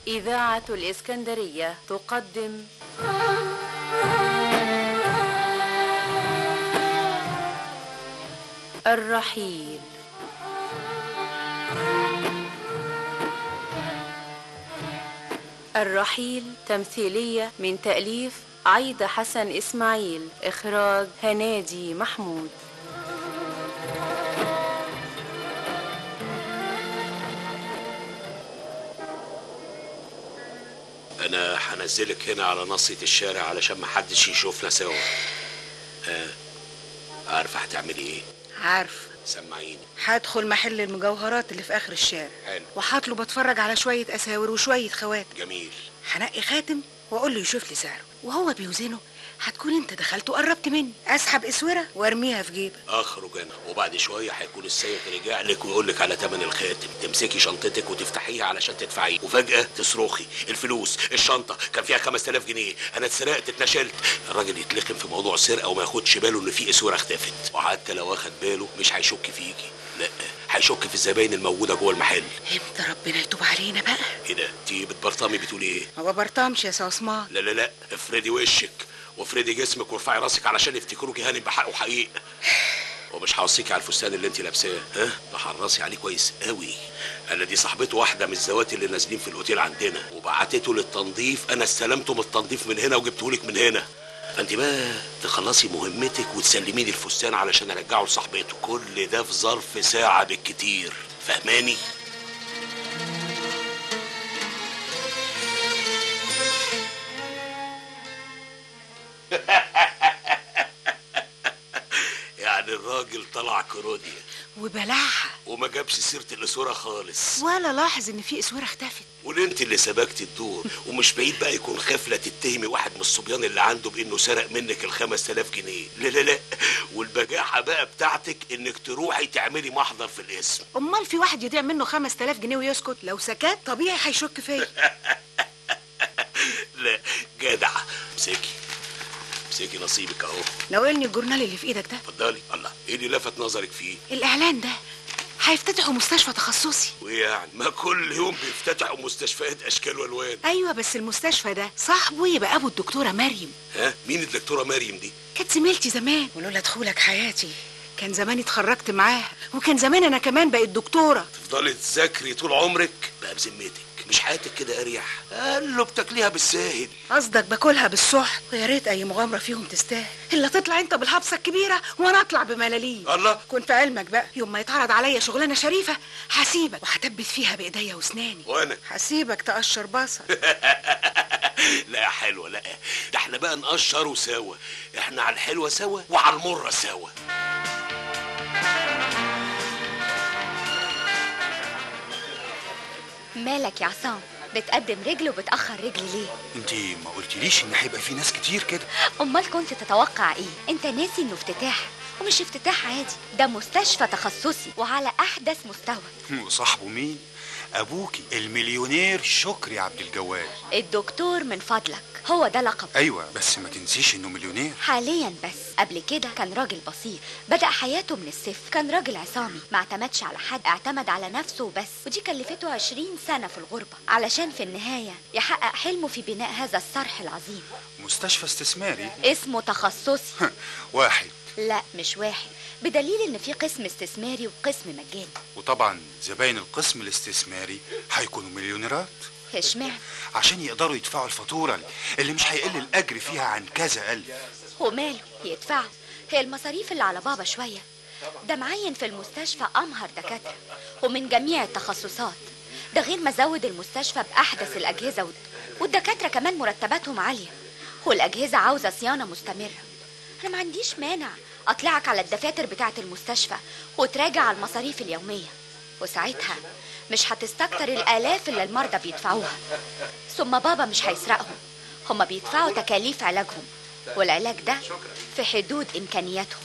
إذاعة الإسكندرية تقدم الرحيل الرحيل تمثيلية من تأليف عايدة حسن إسماعيل إخراج هنادي محمود انا هنزلك هنا على ناصية الشارع علشان محدش يشوفنا سوا ها عارفه هتعملي ايه عارفه سمعيني هدخل محل المجوهرات اللي في اخر الشارع حلو وهطلب اتفرج على شويه اساور وشويه خواتم جميل هنقي خاتم واقول له يشوف لي سعره وهو بيوزنه هتكون انت دخلت وقربت مني اسحب اسوره وارميها في جيبك اخرج انا وبعد شويه هيكون السيد رجع لك ويقول لك على تمن الخاتم تمسكي شنطتك وتفتحيها علشان تدفعيه وفجاه تصرخي الفلوس الشنطه كان فيها 5000 جنيه انا اتسرقت اتنشلت الراجل يتلخم في موضوع سرقه وما ياخدش باله ان في اسوره اختفت وحتى لو اخد باله مش هيشك فيكي لا هيشك في الزباين الموجوده جوه المحل امتى ربنا يتوب علينا بقى ايه ده انت بتبرطمي بتقولي ايه ما ببرطمش يا سي عثمان لا لا لا افردي وشك وافردي جسمك وارفعي راسك علشان يفتكروكي هانم بحق وحقيق ومش هوصيكي على الفستان اللي انت لابساه ها بحرصي عليه كويس قوي انا دي صاحبته واحده من الزوات اللي نازلين في الاوتيل عندنا وبعتته للتنظيف انا استلمته من التنظيف من هنا وجبته لك من هنا فانت بقى تخلصي مهمتك وتسلميني الفستان علشان ارجعه لصاحبته كل ده في ظرف ساعه بالكتير فهماني يعني الراجل طلع كروديا وبلعها وما جابش سيره الاسوره خالص ولا لاحظ ان في اسوره اختفت وانت اللي سبكت الدور ومش بعيد بقى يكون خفله تتهمي واحد من الصبيان اللي عنده بانه سرق منك ال 5000 جنيه لا لا لا والبجاحه بقى بتاعتك انك تروحي تعملي محضر في الاسم امال في واحد يضيع منه 5000 جنيه ويسكت لو سكت طبيعي هيشك فيا لا جدع امسكي امسكي نصيبك اهو ناولني الجورنال اللي في ايدك ده اتفضلي الله ايه اللي لفت نظرك فيه الاعلان ده هيفتتحوا مستشفى تخصصي وايه يعني ما كل يوم بيفتتحوا مستشفيات اشكال والوان ايوه بس المستشفى ده صاحبه يبقى ابو الدكتوره مريم ها مين الدكتوره مريم دي كانت زميلتي زمان ولولا دخولك حياتي كان زماني اتخرجت معاها وكان زمان انا كمان بقيت دكتوره تفضلي تذاكري طول عمرك بقى بذمتك مش حياتك كده اريح قال له بتاكليها بالساهل قصدك باكلها بالسحت ويا ريت اي مغامره فيهم تستاهل الا تطلع انت بالحبسه الكبيره وانا اطلع بملاليم الله كنت في علمك بقى يوم ما يتعرض عليا شغلانه شريفه هسيبك وهثبت فيها بايديا واسناني وانا هسيبك تقشر بصر لا يا حلوه لا ده احنا بقى نقشر سوا احنا على الحلوه سوا وعلى المره سوا مالك يا عصام بتقدم رجل وبتأخر رجل ليه انت ما قلتليش ان هيبقى في ناس كتير كده امال كنت تتوقع ايه انت ناسي انه افتتاح ومش افتتاح عادي ده مستشفى تخصصي وعلى احدث مستوى وصاحبه مين ابوكي المليونير شكري عبد الجواد الدكتور من فضلك هو ده لقب ايوه بس ما تنسيش انه مليونير حاليا بس قبل كده كان راجل بسيط بدأ حياته من الصفر كان راجل عصامي ما اعتمدش على حد اعتمد على نفسه وبس ودي كلفته عشرين سنة في الغربة علشان في النهاية يحقق حلمه في بناء هذا الصرح العظيم مستشفى استثماري اسمه تخصصي واحد لا مش واحد بدليل ان في قسم استثماري وقسم مجاني وطبعا زباين القسم الاستثماري هيكونوا مليونيرات اشمعنى عشان يقدروا يدفعوا الفاتورة اللي مش هيقل الأجر فيها عن كذا ألف وماله يدفعوا هي المصاريف اللي على بابا شوية ده معين في المستشفى أمهر دكاترة ومن جميع التخصصات ده غير ما زود المستشفى بأحدث الأجهزة وال- والدكاترة كمان مرتباتهم عالية والأجهزة عاوزة صيانة مستمرة أنا ما عنديش مانع أطلعك على الدفاتر بتاعة المستشفى وتراجع المصاريف اليومية وساعتها مش هتستكتر الآلاف اللي المرضى بيدفعوها ثم بابا مش هيسرقهم هما بيدفعوا تكاليف علاجهم والعلاج ده في حدود إمكانياتهم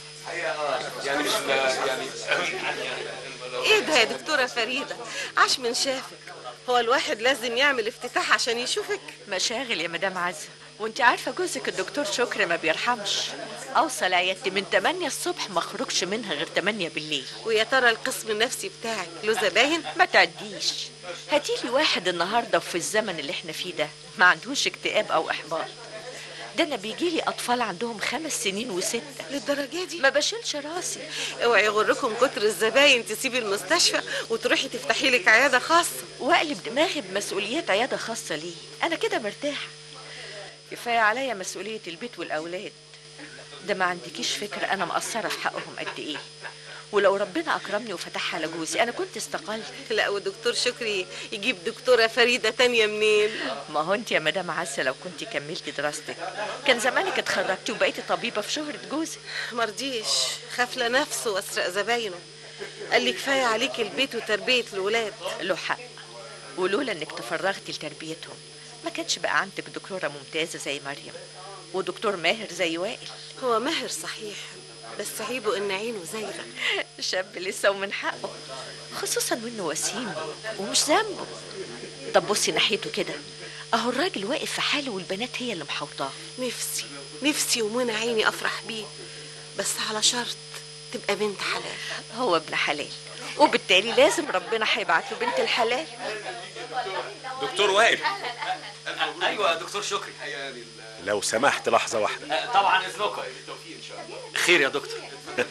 ايه ده يا دكتورة فريدة عاش من شافك هو الواحد لازم يعمل افتتاح عشان يشوفك مشاغل يا مدام عزة وانت عارفة جوزك الدكتور شكري ما بيرحمش اوصل عيادتي من 8 الصبح ما اخرجش منها غير 8 بالليل ويا ترى القسم النفسي بتاعك له زباين ما تعديش هاتيلي واحد النهارده في الزمن اللي احنا فيه ده ما عندوش اكتئاب او احباط ده انا بيجيلي اطفال عندهم خمس سنين وستة للدرجه دي ما بشيلش راسي اوعي يغركم كتر الزباين تسيبي المستشفى وتروحي تفتحي لك عياده خاصه واقلب دماغي بمسؤوليات عياده خاصه ليه انا كده مرتاحه كفايه عليا مسؤوليه البيت والاولاد ده ما عندكيش فكره انا مقصره في حقهم قد ايه ولو ربنا اكرمني وفتحها على جوزي انا كنت استقلت لا والدكتور شكري يجيب دكتوره فريده تانية منين ما هو انت يا مدام عسل لو كنت كملتي دراستك كان زمانك اتخرجتي وبقيتي طبيبه في شهره جوزك مرضيش خاف لنفسه واسرق زباينه قال لي كفايه عليك البيت وتربيه الولاد له حق ولولا انك تفرغتي لتربيتهم ما كانش بقى عندك دكتوره ممتازه زي مريم ودكتور ماهر زي وائل هو ماهر صحيح بس عيبه ان عينه زايغه شاب لسه ومن حقه خصوصا وانه وسيم ومش ذنبه طب بصي ناحيته كده اهو الراجل واقف في حاله والبنات هي اللي محوطاه نفسي نفسي ومنى عيني افرح بيه بس على شرط تبقى بنت حلال هو ابن حلال وبالتالي لازم ربنا هيبعت له بنت الحلال دكتور وائل ايوه يا دكتور شكري لو سمحت لحظه واحده طبعا اذنكم خير يا دكتور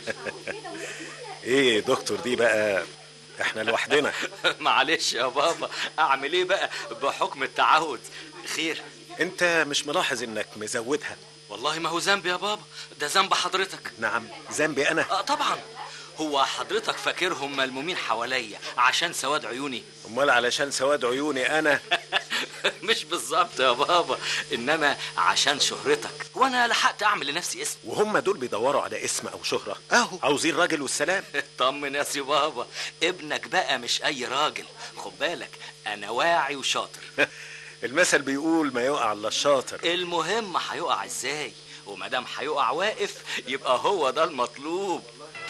ايه دكتور دي بقى احنا لوحدنا معلش يا بابا اعمل ايه بقى بحكم التعهد خير انت مش ملاحظ انك مزودها والله ما هو ذنب يا بابا ده ذنب حضرتك نعم ذنبي انا آه طبعا هو حضرتك فاكرهم ملمومين حواليا عشان سواد عيوني امال علشان سواد عيوني انا مش بالظبط يا بابا انما عشان شهرتك وانا لحقت اعمل لنفسي اسم وهم دول بيدوروا على اسم او شهره اهو عاوزين راجل والسلام طمن يا سي بابا ابنك بقى مش اي راجل خد بالك انا واعي وشاطر المثل بيقول ما يقع الا الشاطر المهم هيقع ازاي ومادام هيقع واقف يبقى هو ده المطلوب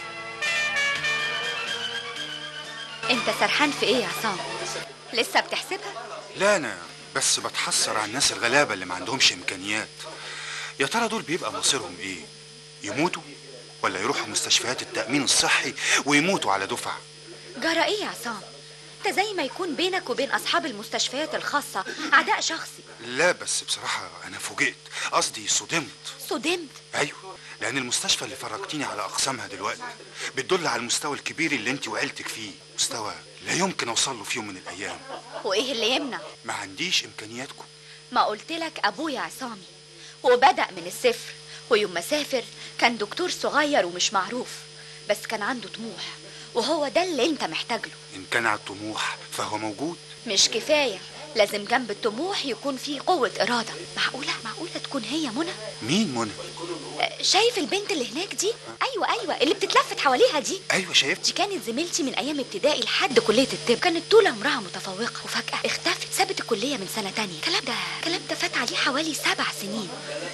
انت سرحان في ايه يا عصام لسه بتحسبها لا انا بس بتحسر على الناس الغلابه اللي ما عندهمش امكانيات يا ترى دول بيبقى مصيرهم ايه يموتوا ولا يروحوا مستشفيات التامين الصحي ويموتوا على دفع جرى ايه يا عصام انت زي ما يكون بينك وبين اصحاب المستشفيات الخاصه عداء شخصي لا بس بصراحه انا فوجئت قصدي صدمت صدمت ايوه لان المستشفى اللي فرجتيني على اقسامها دلوقتي بتدل على المستوى الكبير اللي انت وعيلتك فيه مستوى لا يمكن اوصل له في يوم من الايام وايه اللي يمنع ما عنديش امكانياتكم ما قلت لك ابويا عصامي وبدا من الصفر ويوم ما سافر كان دكتور صغير ومش معروف بس كان عنده طموح وهو ده اللي انت محتاج له ان كان على الطموح فهو موجود مش كفايه لازم جنب الطموح يكون في قوه اراده معقوله معقوله تكون هي منى مين منى آه، شايف البنت اللي هناك دي ايوه ايوه اللي بتتلفت حواليها دي ايوه شايف دي كانت زميلتي من ايام ابتدائي لحد كليه الطب كانت طول عمرها متفوقه وفجاه اختفت سابت الكليه من سنه تانية الكلام ده الكلام ده فات عليه حوالي سبع سنين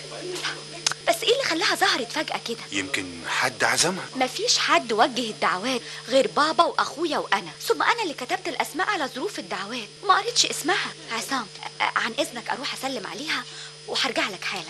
بس ايه اللي خلاها ظهرت فجاه كده يمكن حد عزمها مفيش حد وجه الدعوات غير بابا واخويا وانا ثم انا اللي كتبت الاسماء على ظروف الدعوات ما قريتش اسمها عصام أ- عن اذنك اروح اسلم عليها وهرجع لك حالا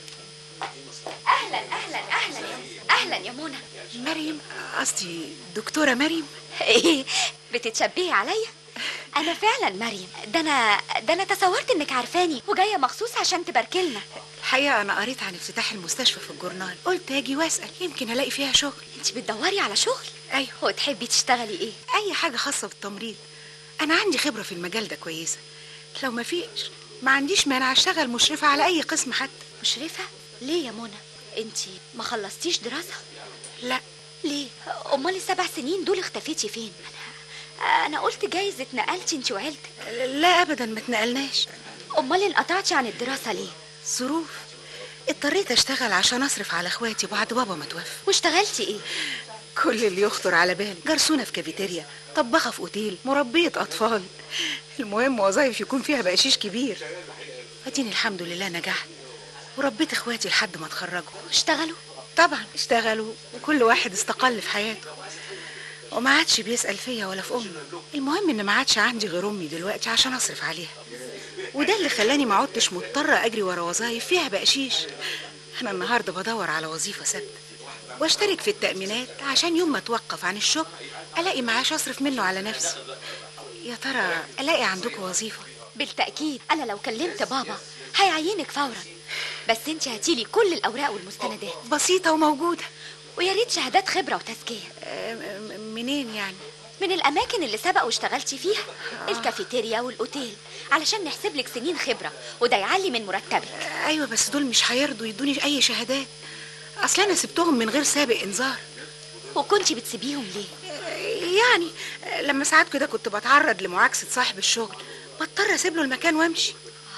اهلا اهلا اهلا يا اهلا يا منى مريم قصدي دكتورة مريم ايه بتتشبهي عليا انا فعلا مريم ده انا ده انا تصورت انك عارفاني وجايه مخصوص عشان تباركلنا الحقيقة أنا قريت عن افتتاح المستشفى في الجورنال قلت أجي وأسأل يمكن ألاقي فيها شغل انت بتدوري على شغل أيوه وتحبي تشتغلي ايه أي حاجة خاصة بالتمريض أنا عندي خبرة في المجال ده كويسة لو ما فيش ما عنديش مانع أشتغل مشرفة على أي قسم حتى مشرفه ليه يا منى انت ما خلصتيش دراسه لا ليه امال السبع سنين دول اختفيتي فين انا انا قلت جايز اتنقلتي انت وعيلتك لا أبدا ما اتنقلناش امال انقطعتي عن الدراسه ليه ظروف اضطريت أشتغل عشان أصرف على إخواتي بعد بابا ما توفى واشتغلتي ايه كل اللي يخطر على بالي جرسونة في كافيتيريا طباخة في أوتيل مربية أطفال المهم وظايف يكون فيها بقشيش كبير اديني الحمد لله نجحت وربيت اخواتي لحد ما اتخرجوا اشتغلوا طبعا اشتغلوا وكل واحد استقل في حياته وما عادش بيسأل فيا ولا في أمي المهم إن ما عادش عندي غير أمي دلوقتي عشان أصرف عليها وده اللي خلاني ما عدتش مضطرة أجري ورا وظايف فيها بقشيش أنا النهاردة بدور على وظيفة ثابتة واشترك في التأمينات عشان يوم ما أتوقف عن الشغل ألاقي معاش أصرف منه على نفسي يا ترى ألاقي عندكم وظيفة بالتأكيد أنا لو كلمت بابا هيعينك فورا بس انت هاتيلي كل الأوراق والمستندات بسيطة وموجودة ويا ريت شهادات خبرة وتزكية أه، م- منين يعني من الأماكن اللي سبق واشتغلتي فيها الكافيتيريا والأوتيل علشان نحسب لك سنين خبرة وده يعلي من مرتبك أيوة بس دول مش هيرضوا يدوني أي شهادات أصل أنا سبتهم من غير سابق إنذار وكنتي بتسيبيهم ليه؟ يعني لما ساعات كده كنت بتعرض لمعاكسة صاحب الشغل بضطر اسيب له المكان وامشي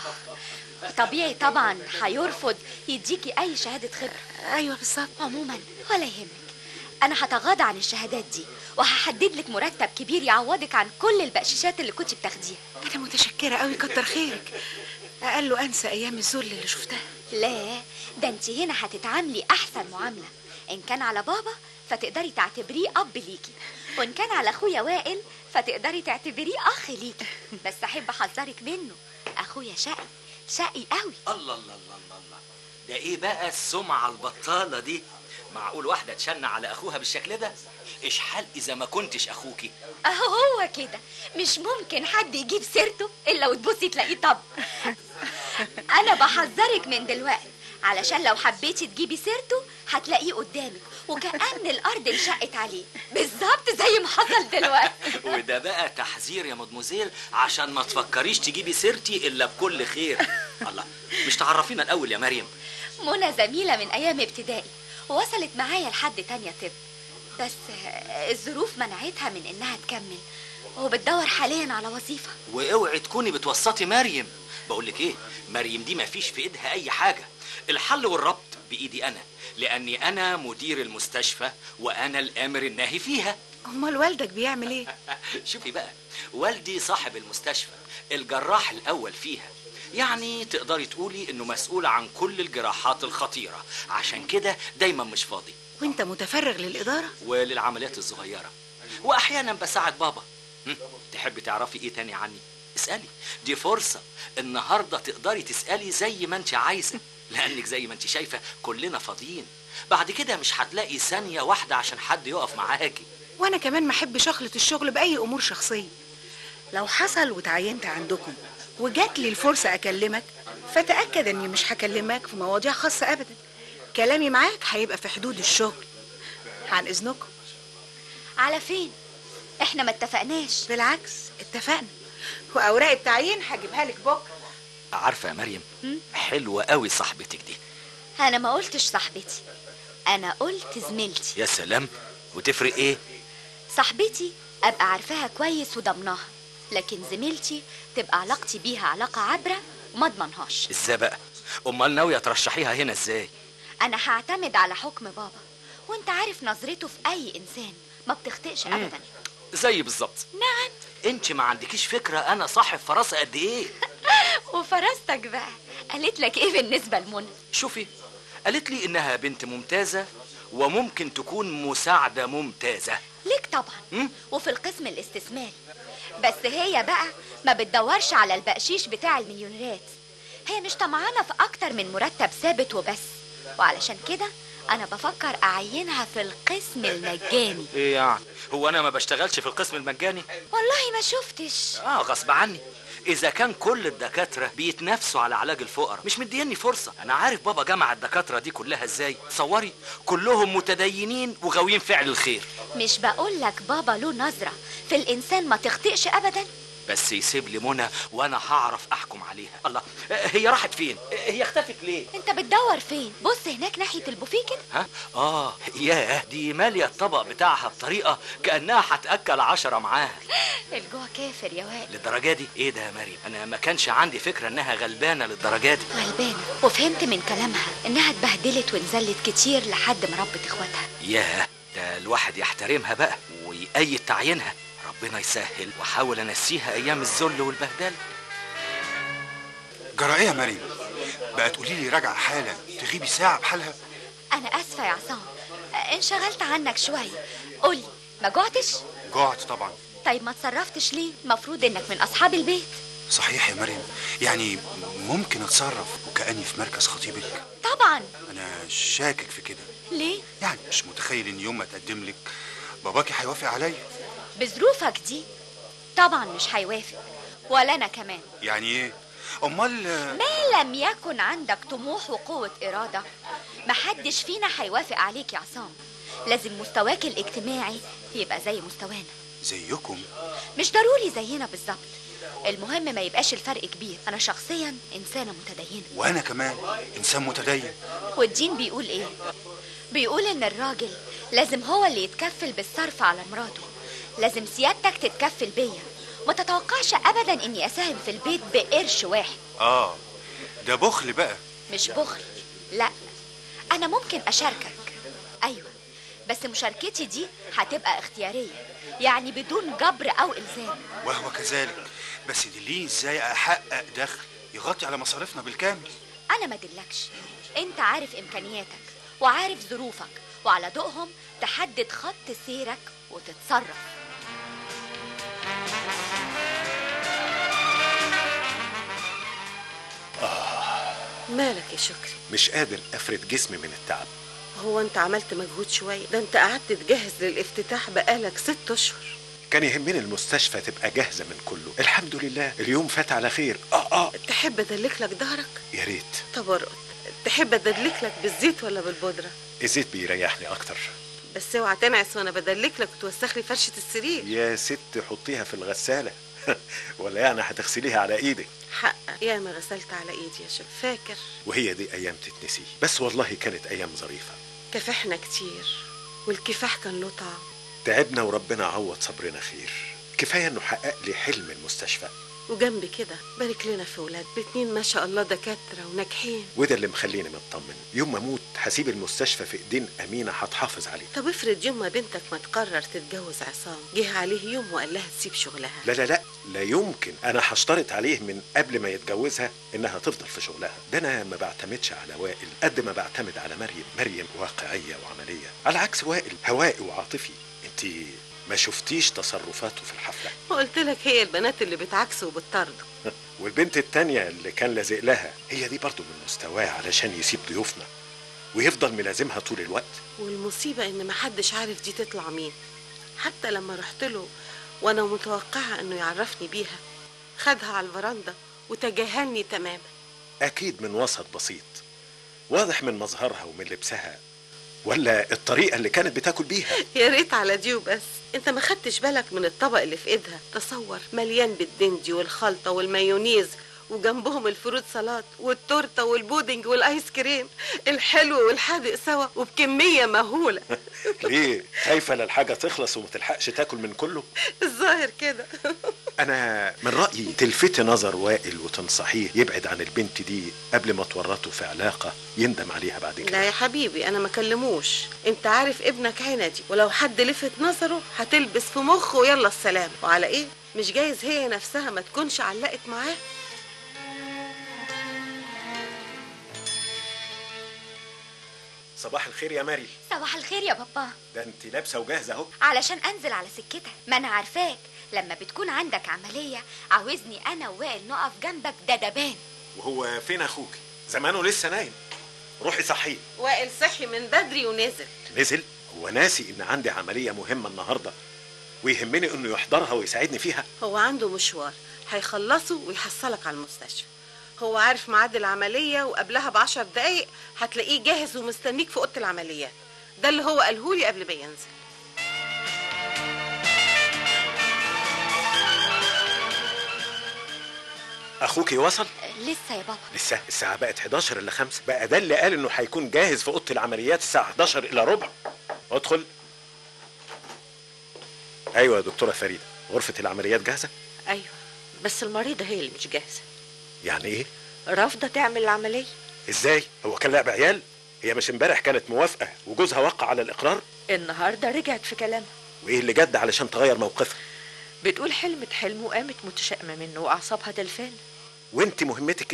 طبيعي طبعا هيرفض يديكي أي شهادة خبرة ايوه بالظبط عموما ولا يهمك أنا هتغاضى عن الشهادات دي وهحدد لك مرتب كبير يعوضك عن كل البقشيشات اللي كنت بتاخديها انا متشكرة قوي كتر خيرك اقل له انسى ايام الذل اللي شفتها لا ده انت هنا هتتعاملي احسن معامله ان كان على بابا فتقدري تعتبريه اب ليكي وان كان على اخويا وائل فتقدري تعتبريه اخ ليكي بس احب احذرك منه اخويا شقي شقي قوي الله الله الله الله الله ده ايه بقى السمعة البطالة دي معقول واحدة تشن على اخوها بالشكل ده اشحال اذا ما كنتش اخوكي اهو هو كده مش ممكن حد يجيب سيرته الا وتبصي تلاقيه طب انا بحذرك من دلوقتي علشان لو حبيتي تجيبي سيرته هتلاقيه قدامك وكأن الأرض انشقت عليه بالظبط زي ما حصل دلوقتي وده بقى تحذير يا مدموزيل عشان ما تفكريش تجيبي سيرتي الا بكل خير الله مش تعرفينا الاول يا مريم منى زميلة من أيام ابتدائي ووصلت معايا لحد تانية طب بس آه، الظروف منعتها من إنها تكمل وبتدور حاليا على وظيفة واوعي تكوني بتوسطي مريم بقول لك ايه مريم دي ما فيش في ايدها اي حاجه الحل والربط بايدي انا لاني انا مدير المستشفى وانا الامر الناهي فيها امال والدك بيعمل ايه شوفي بقى والدي صاحب المستشفى الجراح الاول فيها يعني تقدري تقولي انه مسؤول عن كل الجراحات الخطيره عشان كده دايما مش فاضي وانت متفرغ للاداره وللعمليات الصغيرة وأحيانا بساعد بابا هم، تحبي تعرفي إيه تاني عني؟ اسألي دي فرصة النهاردة تقدري تسألي زي ما انت عايزة لأنك زي ما انت شايفة كلنا فاضيين بعد كده مش هتلاقي ثانية واحدة عشان حد يقف معاكي وانا كمان ما احبش اخلط الشغل باي امور شخصيه لو حصل وتعينت عندكم وجات لي الفرصه اكلمك فتاكد اني مش هكلمك في مواضيع خاصه ابدا كلامي معاك هيبقى في حدود الشغل عن اذنكم على فين؟ احنا ما اتفقناش بالعكس اتفقنا واوراق التعيين هجيبها لك بكره عارفة يا مريم حلوة قوي صاحبتك دي أنا ما قلتش صاحبتي أنا قلت زميلتي يا سلام وتفرق ايه؟ صاحبتي أبقى عارفاها كويس وضمناها لكن زميلتي تبقى علاقتي بيها علاقة عابرة وما اضمنهاش ازاي بقى؟ أمال ناوية ترشحيها هنا ازاي؟ أنا هعتمد على حكم بابا وانت عارف نظرته في أي إنسان ما بتخطئش أبدا زي بالظبط نعم انت ما عندكيش فكرة أنا صاحب فراسة قد ايه وفرستك بقى قالت لك إيه بالنسبة لمنى شوفي قالت لي انها بنت ممتازة وممكن تكون مساعدة ممتازة ليك طبعا مم؟ وفي القسم الاستثماري بس هي بقى ما بتدورش على البقشيش بتاع المليونيرات هي مش طمعانة في أكتر من مرتب ثابت وبس وعلشان كده أنا بفكر أعينها في القسم المجاني ايه يعني هو انا ما بشتغلش في القسم المجاني والله ما شفتش اه غصب عني اذا كان كل الدكاتره بيتنافسوا على علاج الفقراء مش مديني فرصه انا عارف بابا جمع الدكاتره دي كلها ازاي تصوري كلهم متدينين وغاويين فعل الخير مش بقولك بابا له نظرة في الإنسان ما تخطئش أبدا بس يسيب لي منى وانا هعرف احكم عليها الله آه، هي راحت فين آه، هي اختفت ليه أنت بتدور فين بص هناك ناحية البوفيه كده ها اه ياه دي ماليه الطبق بتاعها بطريقه كانها هتاكل عشرة معاها الجوع كافر يا وائل للدرجه دي ايه ده يا مريم انا ما كانش عندي فكره انها غلبانه للدرجه دي غلبانة وفهمت من كلامها إنها اتبهدلت وانزلت كتير لحد ما ربت إخواتها ياه ده الواحد يحترمها بقى ويأيد تعيينها ربنا يسهل واحاول انسيها ايام الذل والبهدله جرى ايه يا مريم بقى تقولي لي راجعه حالا تغيبي ساعه بحالها أنا آسفة يا عصام انشغلت عنك شوية قولي ما جوعتش؟ جوعت طبعا طيب ما تصرفتش ليه؟ المفروض إنك من أصحاب البيت صحيح يا مريم يعني ممكن اتصرف وكاني في مركز خطيبك طبعا انا شاكك في كده ليه يعني مش متخيل ان يوم ما اتقدم لك باباكي هيوافق عليا بظروفك دي طبعا مش هيوافق ولا انا كمان يعني ايه امال ما لم يكن عندك طموح وقوة إرادة محدش فينا هيوافق عليك يا عصام لازم مستواك الاجتماعي يبقى زي مستوانا زيكم مش ضروري زينا بالظبط المهم ما يبقاش الفرق كبير أنا شخصيا إنسانة متدينة وانا كمان انسان متدين والدين بيقول إيه؟ بيقول إن الراجل لازم هو اللي يتكفل بالصرف على مراته لازم سيادتك تتكفل بيا ما تتوقعش أبدا إني أساهم في البيت بقرش واحد اه ده بخل بقى مش بخل لا انا ممكن اشاركك ايوه بس مشاركتي دي هتبقى اختياريه يعني بدون جبر او الزام وهو كذلك بس دليني ازاي احقق دخل يغطي على مصاريفنا بالكامل انا ما دلكش انت عارف امكانياتك وعارف ظروفك وعلى ضوءهم تحدد خط سيرك وتتصرف مالك يا شكري مش قادر افرد جسمي من التعب هو انت عملت مجهود شويه ده انت قعدت تجهز للافتتاح بقالك ست اشهر كان يهمني المستشفى تبقى جاهزه من كله الحمد لله اليوم فات على خير اه اه تحب ادلك لك ظهرك يا ريت طب ارقد تحب ادلك لك بالزيت ولا بالبودره الزيت بيريحني اكتر بس اوعى تنعس وانا بدلك لك وتوسخ لي فرشه السرير يا ست حطيها في الغساله ولا يعني هتغسليها على ايدك حق يا ما غسلت على ايدي يا شيخ فاكر وهي دي ايام تتنسي بس والله كانت ايام ظريفه كفحنا كتير والكفاح كان له طعم تعبنا وربنا عوض صبرنا خير كفايه انه حقق لي حلم المستشفى وجنب كده بارك لنا في ولاد الاتنين ما شاء الله دكاتره وناجحين وده اللي مخليني مطمن يوم ما اموت هسيب المستشفى في ايدين امينه هتحافظ عليه طب افرض يوم ما بنتك ما تقرر تتجوز عصام جه عليه يوم وقال لها تسيب شغلها لا لا لا لا يمكن انا هشترط عليه من قبل ما يتجوزها انها تفضل في شغلها ده انا ما بعتمدش على وائل قد ما بعتمد على مريم مريم واقعيه وعمليه على عكس وائل هوائي وعاطفي انت ما شفتيش تصرفاته في الحفله ما قلت لك هي البنات اللي بتعكسوا وبتطردوا والبنت التانية اللي كان لازق لها هي دي برضو من مستواه علشان يسيب ضيوفنا ويفضل ملازمها طول الوقت والمصيبه ان محدش عارف دي تطلع مين حتى لما رحت له وانا متوقعه انه يعرفني بيها خدها على الفرندا وتجاهلني تماما أكيد من وسط بسيط واضح من مظهرها ومن لبسها ولا الطريقة اللي كانت بتاكل بيها يا ريت على دي وبس انت ما خدتش بالك من الطبق اللي في ايدها تصور مليان بالدندي والخلطه والمايونيز وجنبهم الفروت سلطات والتورته والبودنج والايس كريم الحلو والحادق سوا وبكميه مهوله ليه خايفة للحاجة تخلص وما تلحقش تاكل من كله الظاهر كده أنا من رأيي تلفتي نظر وائل وتنصحيه يبعد عن البنت دي قبل ما تورطه في علاقة يندم عليها بعد لا كده يا حبيبي انا ما كلموش انت عارف ابنك عندي ولو حد لفت نظره هتلبس في مخه ويلا السلام وعلى ايه مش جايز هي نفسها ما تكونش علقت معاه صباح الخير يا ماري صباح الخير يا بابا ده انت لابسة وجاهزة اهو علشان انزل على سكتك ما انا عارفاك لما بتكون عندك عملية عاوزني انا ووائل نقف جنبك دبان وهو فين أخوك زمانه لسه نايم روحي صحيه وائل صحي من بدري ونزل نزل هو ناسي ان عندي عملية مهمة النهاردة ويهمني انه يحضرها ويساعدني فيها هو عنده مشوار هيخلصه ويحصلك على المستشفى هو عارف ميعاد العملية وقبلها بعشر دقايق هتلاقيه جاهز ومستنيك في أوضة العمليات ده اللي هو قالهولي قبل ما ينزل اخوك وصل لسه يا بابا لسه الساعة بقت 11 الا 5 بقى ده اللي قال انه هيكون جاهز في اوضة العمليات الساعة 11 الا ربع ادخل ايوه يا دكتورة فريدة غرفة العمليات جاهزة ايوه بس المريضه هي اللي مش جاهزه يعني ايه رافضه تعمل العمليه ازاي هو كان لعب عيال هي مش امبارح كانت موافقة وجوزها وقع على الاقرار النهارده رجعت في كلامها وايه اللي جد علشان تغير موقفها بتقول حلمت حلم وقامت متشائمه منه واعصابها تلفان وانت مهمتك ايه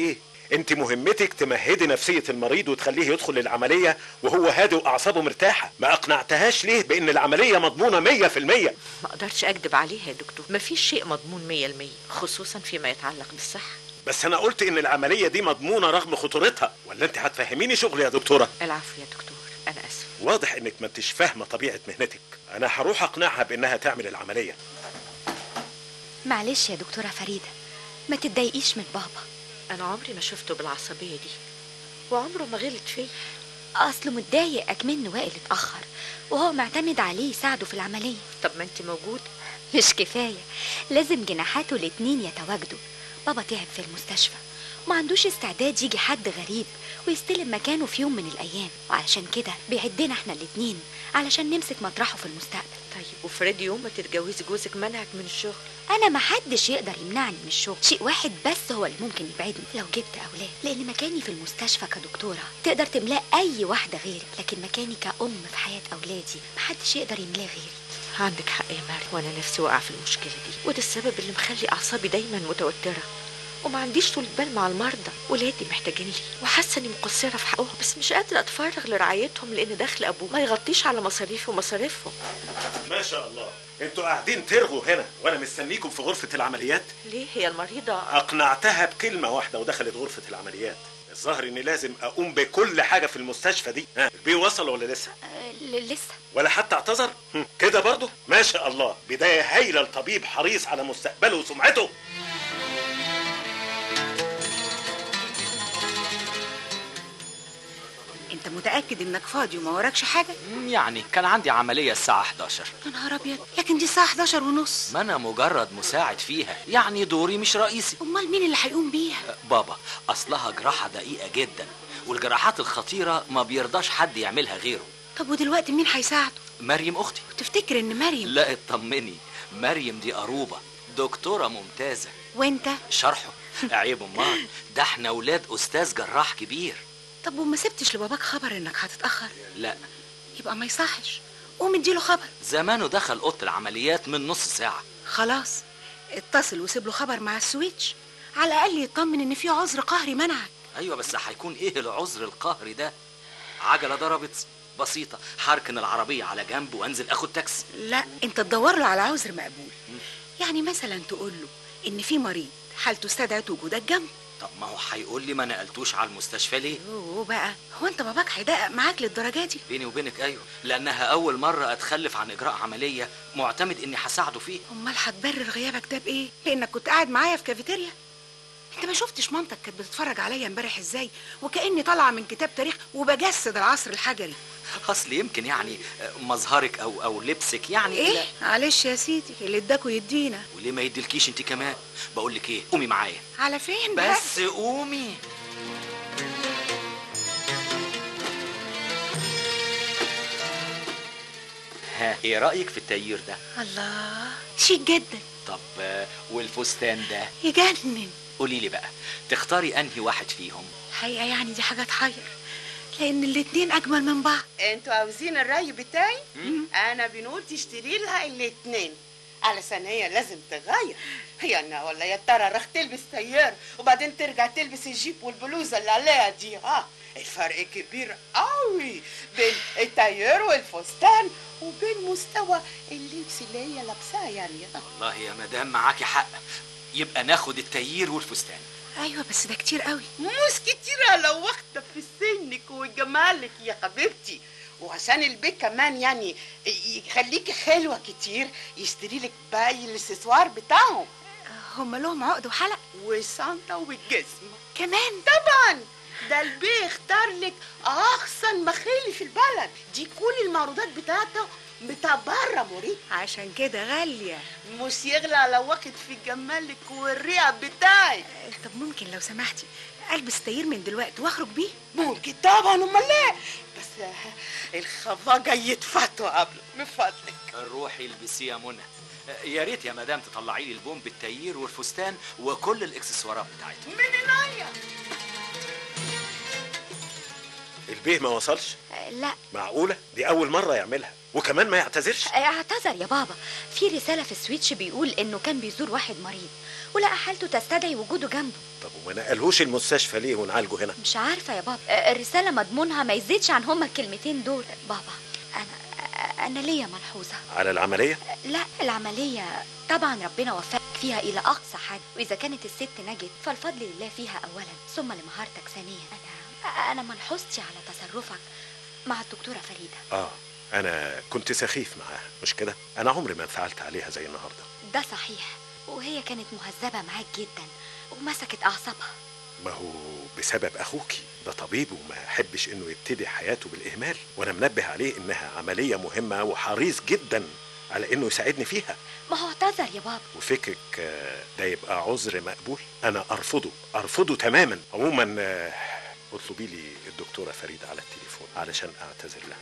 انت مهمتك تمهدي نفسيه المريض وتخليه يدخل العمليه وهو هادي واعصابه مرتاحه ما اقنعتهاش ليه بان العمليه مضمونه 100% ما اقدرش اكدب عليها يا دكتور مفيش شيء مضمون مية المية خصوصا فيما يتعلق بالصحة بس انا قلت ان العمليه دي مضمونه رغم خطورتها ولا انت هتفهميني شغلي يا دكتوره العفو يا دكتور انا اسف واضح انك ما انتش فاهمه طبيعه مهنتك انا هروح اقنعها بانها تعمل العمليه معلش يا دكتورة فريدة ما تتضايقيش من بابا انا عمري ما شفته بالعصبية دي وعمره ما غلط فيا اصله متضايق اكمن وائل اتأخر وهو معتمد عليه يساعده في العملية طب ما انت موجود مش كفاية لازم جناحاته الاتنين يتواجدوا بابا تعب في المستشفى وما عندوش استعداد يجي حد غريب ويستلم مكانه في يوم من الأيام وعلشان كده بيعدنا احنا الاتنين علشان نمسك مطرحه في المستقبل طيب وفريد يوم ما تتجوزي جوزك منعك من الشغل أنا محدش يقدر يمنعني من الشغل شيء واحد بس هو اللي ممكن يبعدني لو جبت أولاد لأن مكاني في المستشفى كدكتورة تقدر تملاه أي واحدة غيرك لكن مكاني كأم في حياة أولادي محدش يقدر يملاه غيري عندك حق يا ماري وانا نفسي واقعه في المشكله دي وده السبب اللي مخلي اعصابي دايما متوتره وما عنديش طول بال مع المرضى ولادي محتاجين لي وحاسه اني مقصره في حقهم بس مش قادره اتفرغ لرعايتهم لان دخل ابوه ما يغطيش على مصاريفي ومصاريفهم ما شاء الله انتوا قاعدين ترغوا هنا وانا مستنيكم في غرفه العمليات ليه هي المريضه اقنعتها بكلمه واحده ودخلت غرفه العمليات الظاهر اني لازم اقوم بكل حاجه في المستشفى دي ها البي وصل ولا لسه أه ل- لسه ولا حتى اعتذر هم، كده برضه ما شاء الله بدايه هايله لطبيب حريص على مستقبله وسمعته انت متاكد انك فاضي وما وراكش حاجه مم، يعني كان عندي عملية الساعة 11 يا نهار ابيض لكن دي الساعه 11 ونص ما أنا مجرد مساعد فيها يعني دوري مش رئيسي امال مين اللي هيقوم بيها أه، بابا أصلها جراحة دقيقة جدا والجراحات الخطيرة ما بيرضاش حد يعملها غيره طب ودلوقتي مين هيساعده مريم أختي تفتكر ان مريم لا اطمني مريم دي قروبة دكتورة ممتازة وانت شرحه عيب امال ده احنا ولاد استاذ جراح كبير طب وما سبتش لباباك خبر انك هتتاخر لا يبقى ما يصحش قوم اديله خبر زمانه دخل اوضه العمليات من نص ساعه خلاص اتصل وسيب له خبر مع السويتش على الاقل يطمن ان في عذر قهري منعك ايوه بس هيكون ايه العذر القهري ده عجله ضربت بسيطه هركن العربيه على جنب وانزل اخد تاكسي لا انت تدور له على عذر مقبول يعني مثلا تقول له ان في مريض حالته استدعت وجودك جنبه طب ما هو هيقول لي ما نقلتوش على المستشفى ليه اوه بقى هو انت باباك هيدقق معاك للدرجه دي بيني وبينك ايوه لانها اول مره اتخلف عن اجراء عمليه معتمد اني هساعده فيه امال هتبرر غيابك ده بايه لانك كنت قاعد معايا في كافيتيريا انت ما شفتش مامتك كانت بتتفرج عليا امبارح ازاي وكاني طالعه من كتاب تاريخ وبجسد العصر الحجري اصل يمكن يعني مظهرك او او لبسك يعني ايه لا. معلش يا سيدي اللي اداكوا يدينا وليه ما يديلكيش انت كمان بقول لك ايه قومي معايا على فين بقى بس قومي ها ايه رايك في التغيير ده الله شيك جدا طب آه، والفستان ده يجنن قولي لي بقى تختاري انهي واحد فيهم الحقيقه يعني دي حاجه تحير لان الاتنين اجمل من بعض انتوا عاوزين الرأي بتاعي انا بنقول تشتري لها الاتنين علشان هي لازم تغير هي انا ولا يا ترى رح تلبس تيار وبعدين ترجع تلبس الجيب والبلوزه اللي عليها دي ها الفرق كبير قوي بين التيار والفستان وبين مستوى اللبس اللي هي لابساه يعني والله يا مدام معاكي حق يبقى ناخد التيير والفستان ايوه بس ده كتير قوي مش كتيرة لو واخدة في سنك وجمالك يا حبيبتي وعشان البيت كمان يعني يخليكي حلوة كتير يشتري لك باقي الاكسسوار بتاعهم هم لهم عقد وحلق والشنطة والجزمة كمان طبعا ده البيه اختار لك احسن مخيلي في البلد دي كل المعروضات بتاعته بتاع بره مريض عشان كده غاليه مش يغلى على وقت في جمالك والريع بتاعك طب ممكن لو سمحتي البس تاير من دلوقتي واخرج بيه ممكن طبعا امال ليه بس آه، الخواجه يتفتوا قبل من فضلك روحي البسيه يا منى آه، يا ريت يا مدام تطلعي لي البوم بالتيير والفستان وكل الاكسسوارات بتاعتهم من عينيا البيه ما وصلش أه، لا معقوله دي اول مره يعملها وكمان ما يعتذرش أه، اعتذر يا بابا في رسالة في السويتش بيقول انه كان بيزور واحد مريض ولقى حالته تستدعي وجوده جنبه طب وما نقلهوش المستشفى ليه ونعالجه هنا مش عارفة يا بابا آه، الرسالة مضمونها ما يزيدش عن هما الكلمتين دول بابا أنا آه، أنا ليا ملحوظة على العملية لا العملية طبعا ربنا وفقك فيها إلى أقصى حد وإذا كانت الست نجت فالفضل لله فيها أولا ثم لمهارتك ثانيا أنا أنا ملحوظتي على تصرفك مع الدكتورة فريدة اه انا كنت سخيف معاها مش كده انا عمري ما انفعلت عليها زي النهارده ده صحيح وهي كانت مهذبة معاك جدا ومسكت أعصابها ما هو بسبب اخوكي ده طبيب وما يحبش انه يبتدي حياته بالاهمال وانا منبه عليه انها عمليه مهمه وحريص جدا على انه يساعدني فيها ما هو اعتذر يا بابا وفكرك آه، ده يبقى عذر مقبول انا ارفضه ارفضه تماما عموما آه، اطلبي لي الدكتوره فريده على التليفون علشان اعتذر لها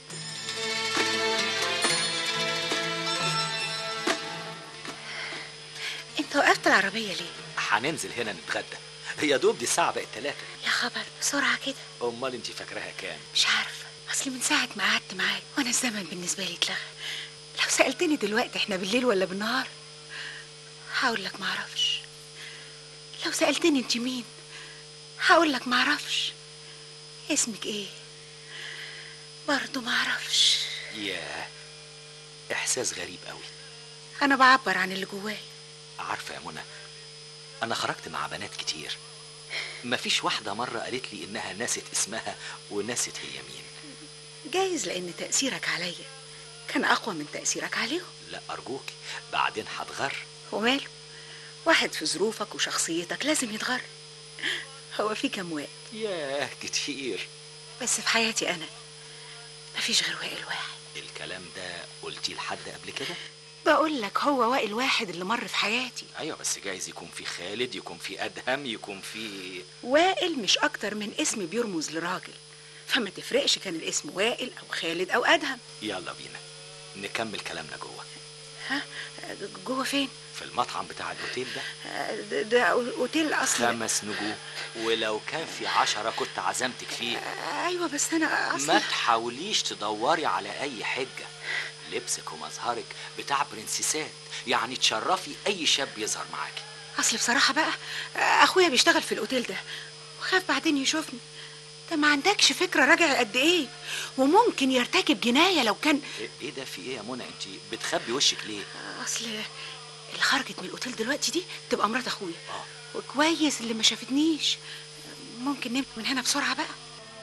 انت وقفت العربية ليه؟ هننزل هنا نتغدى هي دوب دي الساعة بقت تلاتة يا خبر بسرعة كده أمال أنت فاكراها كام؟ مش عارفة أصل من ساعة ما قعدت معاك وأنا الزمن بالنسبة لي اتلغى لو سألتني دلوقتي احنا بالليل ولا بالنهار هقول لك معرفش لو سألتني انت مين هقول لك معرفش اسمك ايه برضه معرفش ياه إحساس غريب قوي أنا بعبر عن اللي جواي عارفة يا منى أنا خرجت مع بنات كتير مفيش واحدة مرة قالت لي إنها ناست اسمها وناست هي مين جايز لأن تأثيرك عليا كان أقوى من تأثيرك عليهم لا أرجوك بعدين هتغر وماله واحد في ظروفك وشخصيتك لازم يتغير هو في كم وائل ياه كتير بس في حياتي أنا مفيش غير وائل واحد الكلام ده قلتيه لحد قبل كده بقول لك هو وائل واحد اللي مر في حياتي ايوه بس جايز يكون في خالد يكون في ادهم يكون في وائل مش أكتر من اسم بيرمز لراجل فما تفرقش كان الاسم وائل أو خالد أو أدهم يلا بينا نكمل كلامنا جوه ها جوه فين؟ في المطعم بتاع الاوتيل ده آه، ده, ده أوتيل أصلا خمس نجوم ولو كان في عشرة كنت عزمتك فيه أيوة بس أنا ما أصلا تحاوليش تدوري على اي حجة لبسك ومظهرك بتاع برنسيسات يعني تشرفي اي شاب يظهر معاكي أصل بصراحة بقى آه، أخويا بيشتغل في الأوتيل ده وخاف بعدين يشوفني ده ما عندكش فكرة راجع قد إيه وممكن يرتكب جناية لو كان إيه- ايه ده في ايه يا منى انت بتخبي وشك ليه أصل اللي خرجت من الأوتيل دلوقتي دي تبقى مرات أخويا اه وكويس اللي ما شافتنيش ممكن نمشي من هنا بسرعة بقى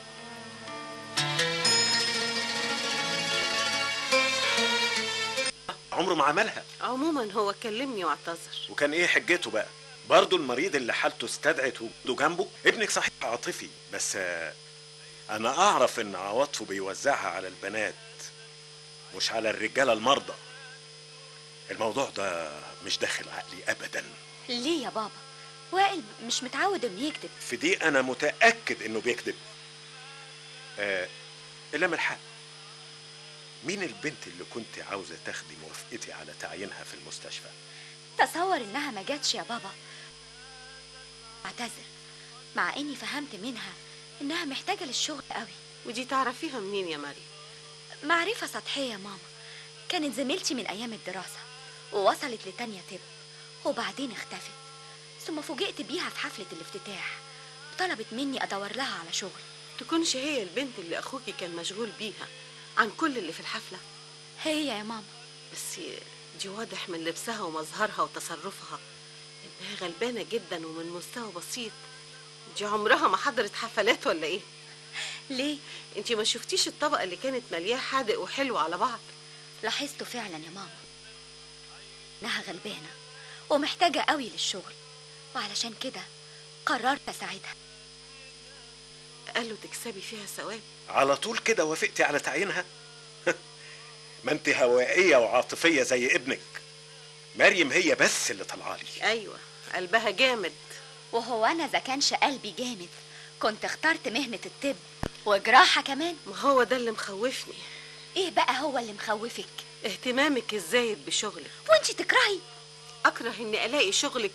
عمره ما عملها عموما هو كلمني واعتذر وكان ايه حجته بقى برضه المريض اللي حالته استدعت وجوده جنبه ابنك صحيح عاطفي بس آه، انا اعرف ان عواطفه بيوزعها على البنات مش على الرجاله المرضى الموضوع ده مش داخل عقلي ابدا ليه يا بابا وائل مش متعود انه يكذب في دي انا متاكد انه بيكذب آه الا من الحق مين البنت اللي كنت عاوزه تاخدي موافقتي على تعيينها في المستشفى تصور انها ما جاتش يا بابا اعتذر مع اني فهمت منها انها محتاجة للشغل قوي ودي تعرفيها منين يا مريم معرفة سطحية يا ماما كانت زميلتي من ايام الدراسة ووصلت لتانية طب وبعدين اختفت ثم فوجئت بيها في حفلة الافتتاح وطلبت مني ادور لها على شغل تكونش هي البنت اللي اخوكي كان مشغول بيها عن كل اللي في الحفلة هي يا ماما بس دي واضح من لبسها ومظهرها وتصرفها انها غلبانة جدا ومن مستوى بسيط دي عمرها ما حضرت حفلات ولا ايه ليه انتي ما شفتيش الطبقة اللي كانت ملياه حادق وحلو على بعض لاحظته فعلا يا ماما انها غلبانة ومحتاجة قوي للشغل وعلشان كده قررت اساعدها قالوا تكسبي فيها ثواب على طول كده وافقتي على تعيينها ما انت هوائيه وعاطفيه زي ابنك مريم هي بس اللي طالعه لي ايوه قلبها جامد وهو انا اذا كانش قلبي جامد كنت اخترت مهنة الطب وجراحة كمان ما هو ده اللي مخوفني ايه بقى هو اللي مخوفك اهتمامك الزايد بشغلك وانتي تكرهي اكره اني الاقي شغلك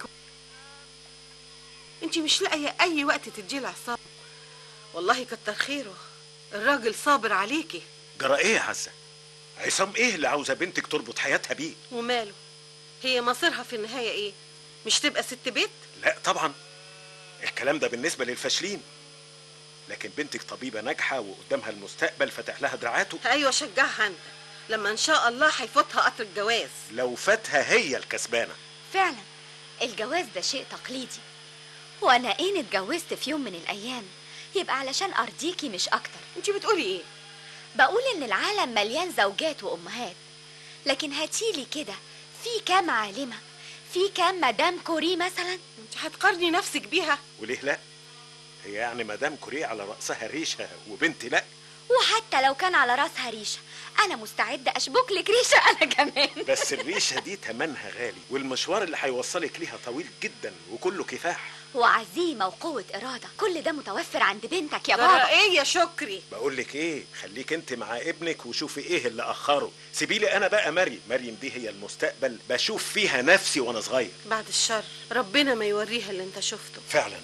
انتي مش لاقيه اي وقت تديه العصام والله كتر خيره الراجل صابر عليكي جرى ايه يا عزه عصام ايه اللي عاوزه بنتك تربط حياتها بيه وماله هي مصيرها في النهايه ايه مش تبقى ست بيت لا طبعا الكلام ده بالنسبه للفاشلين لكن بنتك طبيبه ناجحه وقدامها المستقبل فاتح لها دراعاته ايوه شجعها انت لما ان شاء الله هيفوتها قطر الجواز لو فاتها هي الكسبانه فعلا الجواز ده شيء تقليدي وانا ايه اتجوزت في يوم من الايام يبقى علشان ارضيكي مش اكتر انت بتقولي ايه بقول ان العالم مليان زوجات وامهات لكن هاتيلي كده في كام عالمه في كام مدام كوري مثلا انت هتقارني نفسك بيها وليه لا هي يعني مدام كوري على راسها ريشه وبنتي لا وحتى لو كان على راسها ريشه انا مستعده اشبك لك ريشه انا كمان بس الريشه دي تمنها غالي والمشوار اللي هيوصلك ليها طويل جدا وكله كفاح وعزيمه وقوه اراده كل ده متوفر عند بنتك يا جرى بابا ايه يا شكري بقول لك ايه خليك انت مع ابنك وشوفي ايه اللي اخره سيبي لي انا بقى مريم مريم دي هي المستقبل بشوف فيها نفسي وانا صغير بعد الشر ربنا ما يوريها اللي انت شفته فعلا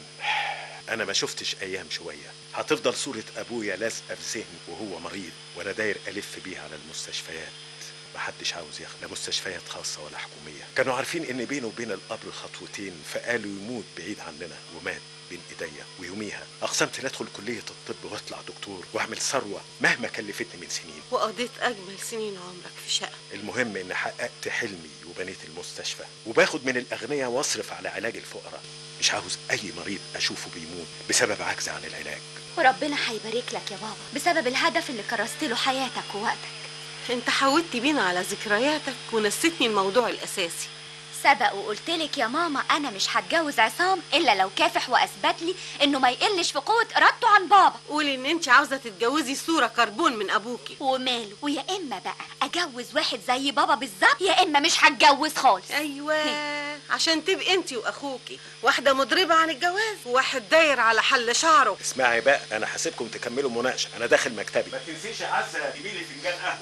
انا ما شفتش ايام شويه هتفضل صوره ابويا لازقه في ذهني وهو مريض وانا داير الف بيه على المستشفيات محدش عاوز ياخد لا مستشفيات خاصه ولا حكوميه كانوا عارفين ان بينه وبين القبر خطوتين فقالوا يموت بعيد عننا ومات بين ايديا ويوميها اقسمت لا ادخل كليه الطب واطلع دكتور واعمل ثروه مهما كلفتني من سنين وقضيت اجمل سنين عمرك في شقه المهم ان حققت حلمي وبنيت المستشفى وباخد من الاغنياء واصرف على علاج الفقراء مش عاوز اي مريض اشوفه بيموت بسبب عجز عن العلاج وربنا هيبارك لك يا بابا بسبب الهدف اللي كرست له حياتك ووقتك انت حاولت بينا على ذكرياتك ونسيتني الموضوع الاساسي سبق وقلت لك يا ماما انا مش هتجوز عصام الا لو كافح واثبت لي انه ما يقلش في قوه ارادته عن بابا قولي ان انت عاوزه تتجوزي صوره كربون من ابوكي وماله ويا اما بقى اجوز واحد زي بابا بالظبط يا اما مش هتجوز خالص ايوه عشان تبقي انت واخوكي واحده مضربه عن الجواز وواحد داير على حل شعره اسمعي بقى انا هسيبكم تكملوا مناقشه انا داخل مكتبي ما تنسيش يا عزه تجيبي لي فنجان قهوه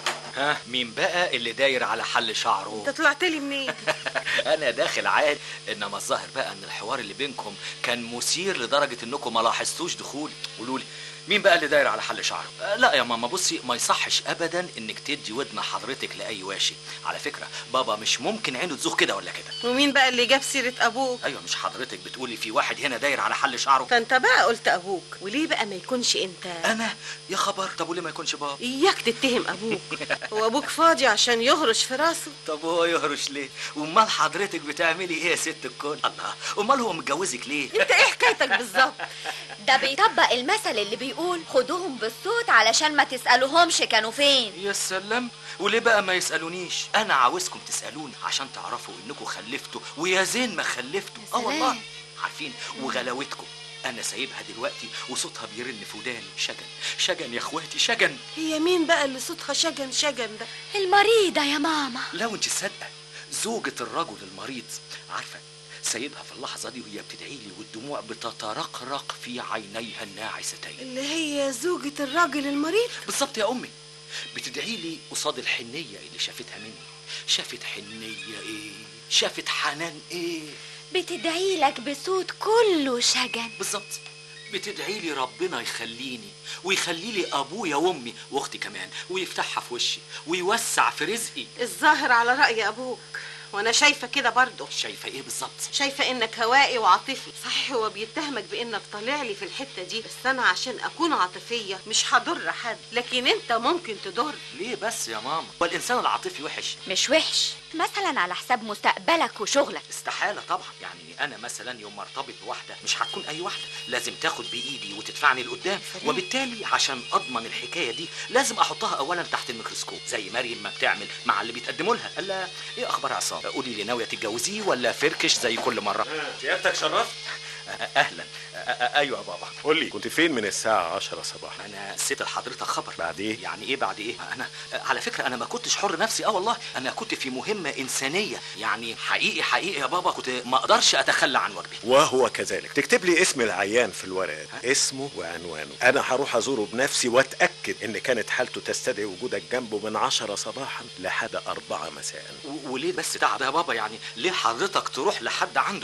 ها مين بقى اللي داير على حل شعره انت طلعت لي منين انا داخل عادي انما الظاهر بقى ان الحوار اللي بينكم كان مثير لدرجه انكم ما لاحظتوش دخولي قولوا لي مين بقى اللي داير على حل شعره آه، لا يا ماما بصي ما يصحش ابدا انك تدي ودن حضرتك لاي واشي على فكره بابا مش ممكن عينه تزوغ كده ولا كده ومين بقى اللي جاب سيره ابوك ايوه مش حضرتك بتقولي في واحد هنا داير على حل شعره فانت بقى قلت ابوك وليه بقى ما يكونش انت انا يا خبر طب وليه ما يكونش بابا اياك تتهم ابوك هو ابوك فاضي عشان يهرش في راسه طب هو يهرش ليه امال حضرتك بتعملي ايه يا ست الكل الله امال هو متجوزك ليه انت ايه حكايتك بالظبط ده بيطبق المثل اللي بيقول خدوهم بالصوت علشان ما تسالوهمش كانوا فين يا سلام وليه بقى ما يسالونيش انا عاوزكم تسالوني عشان تعرفوا انكم خلفتوا ويا زين ما خلفتوا اه سلام. والله عارفين وغلاوتكم انا سايبها دلوقتي وصوتها بيرن في وداني شجن شجن يا اخواتي شجن هي مين بقى اللي صوتها شجن شجن ده المريضه يا ماما لو انت صادقه زوجة الرجل المريض عارفه سايبها في اللحظة دي وهي بتدعي لي والدموع بتترقرق في عينيها الناعستين اللي هي زوجة الراجل المريض بالظبط يا امي بتدعي لي قصاد الحنيه اللي شافتها مني شافت حنيه ايه شافت حنان ايه بتدعي لك بصوت كله شجن بالظبط بتدعي لي ربنا يخليني ويخلي لي ابويا وامي واختي كمان ويفتحها في وشي ويوسع في رزقي الظاهر على رأي ابوك وانا شايفة كده برضه شايفه ايه بالظبط شايفة انك هوائي وعاطفي صحيح هو بيتهمك بانك طالع لي في الحتة دي بس انا عشان اكون عاطفية مش هضر حد لكن انت ممكن تضر ليه بس يا ماما والانسان العاطفي وحش مش وحش مثلا على حساب مستقبلك وشغلك استحالة طبعا يعني أنا مثلا يوم ما ارتبط بواحدة مش هتكون أي واحدة لازم تاخد بإيدي وتدفعني لقدام وبالتالي عشان أضمن الحكاية دي لازم أحطها أولا تحت الميكروسكوب زي مريم ما بتعمل مع اللي بيتقدموا لها قال لها إيه أخبار عصام قولي لي ناوية تتجوزيه ولا فركش زي كل مرة سيادتك شرفت أهلا أ- أ- أيوة يا بابا قول لي كنت فين من الساعه 10 صباحا انا نسيت لحضرتك خبر بعد ايه؟ يعني ايه بعد ايه انا على فكره انا ما كنتش حر نفسي اه والله انا كنت في مهمه انسانيه يعني حقيقي حقيقي يا بابا كنت ما اقدرش اتخلى عن واجبي وهو كذلك تكتب لي اسم العيان في الورقه اسمه وعنوانه انا هروح ازوره بنفسي واتاكد ان كانت حالته تستدعي وجودك جنبه من 10 صباحا لحد 4 مساء و- وليه بس تعب يا بابا يعني ليه حضرتك تروح لحد عنده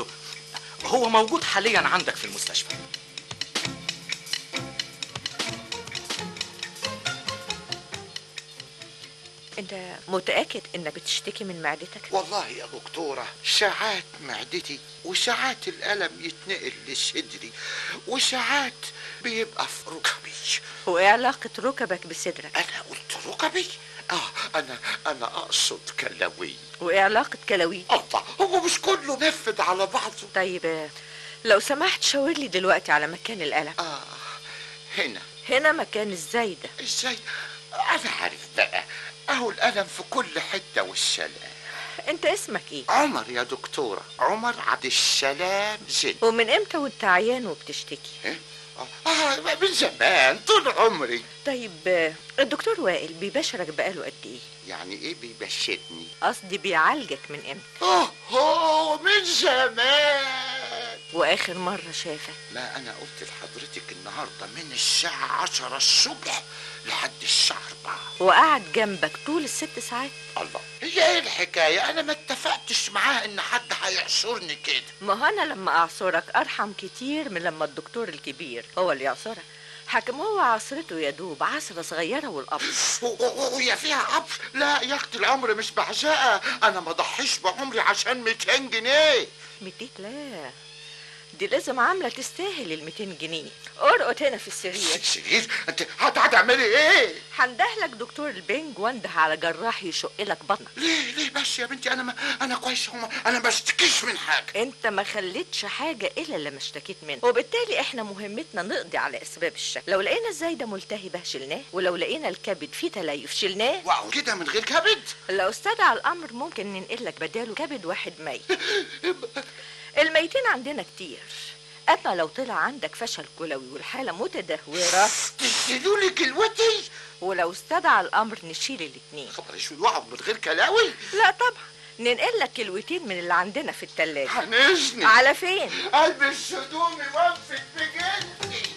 هو موجود حاليا عندك في المستشفى ان انت متاكد انك بتشتكي من معدتك والله يا دكتورة ساعات معدتي وساعات الألم يتنقل لصدري وساعات بيبقى في ركبي وايه علاقه ركبك بصدرك أنا قلت ركبي؟ آه أنا أنا أقصد كلوي وايه علاقه كلاوي الله هو مش كله نفد على بعضه طيب آه، لو سمحت شاور لي دلوقتي على مكان الالم آه هنا هنا مكان الزايده ازاي أنا عارف بقى أهو الألم في كل حتة والسلام انت اسمك ايه عمر يا دكتورة عمر عبد السلام زين ومن امتى وانت عيان وبتشتكي إيه؟ آه من زمان طول عمري طيب آه، الدكتور وائل بيبشرك بقاله قد ايه يعني ايه بيبشرني قصدي بيعالجك من امتى اوه أوه، من زمان واخر مره شافك ما انا قلت لحضرتك النهارده من الساعة عشرة الصبح لحد الساعة أربعة وقعد جنبك طول الست ساعات الله هي ايه الحكاية انا ما اتفقتش معاه ان حد هيعصرني كده ما هو انا لما اعصرك ارحم كتير من لما الدكتور الكبير هو اللي يعصرك حكم هو عصرته يا دوب عصرة صغيرة والقبض و- و- وهي فيها عبر لا يا اختي العمر مش بعزقة انا ما ضحيش بعمري عشان 200 جنيه 200 لا دي لازم عاملة تستاهل ال 200 جنيه ارقد هنا في السرير سرير انت هت- هتعملي ايه هندهلك دكتور البنج وانده على جراح يشق لك بطنك ليه ليه بس يا بنتي انا ما انا كويس هما انا ما اشتكيش من حاجه انت ما خليتش حاجة الا لما اشتكيت منه وبالتالي احنا مهمتنا نقضي على اسباب الشك لو لقينا الزايدة ملتهبة شلناه ولو لقينا الكبد فيه تليف شلناه واو كده من غير كبد لو استدعى الامر ممكن ننقل لك بداله كبد واحد ميت الميتين عندنا كتير اما لو طلع عندك فشل كلوي والحاله متدهوره تشيلوا لي كلوتي ولو استدعى الامر نشيل الاتنين خبر اسود واقعد من غير كلاوي لا طبعا ننقل لك كلوتين من اللي عندنا في التلاجة هنزني على فين البس هدومي وانفد بجلدي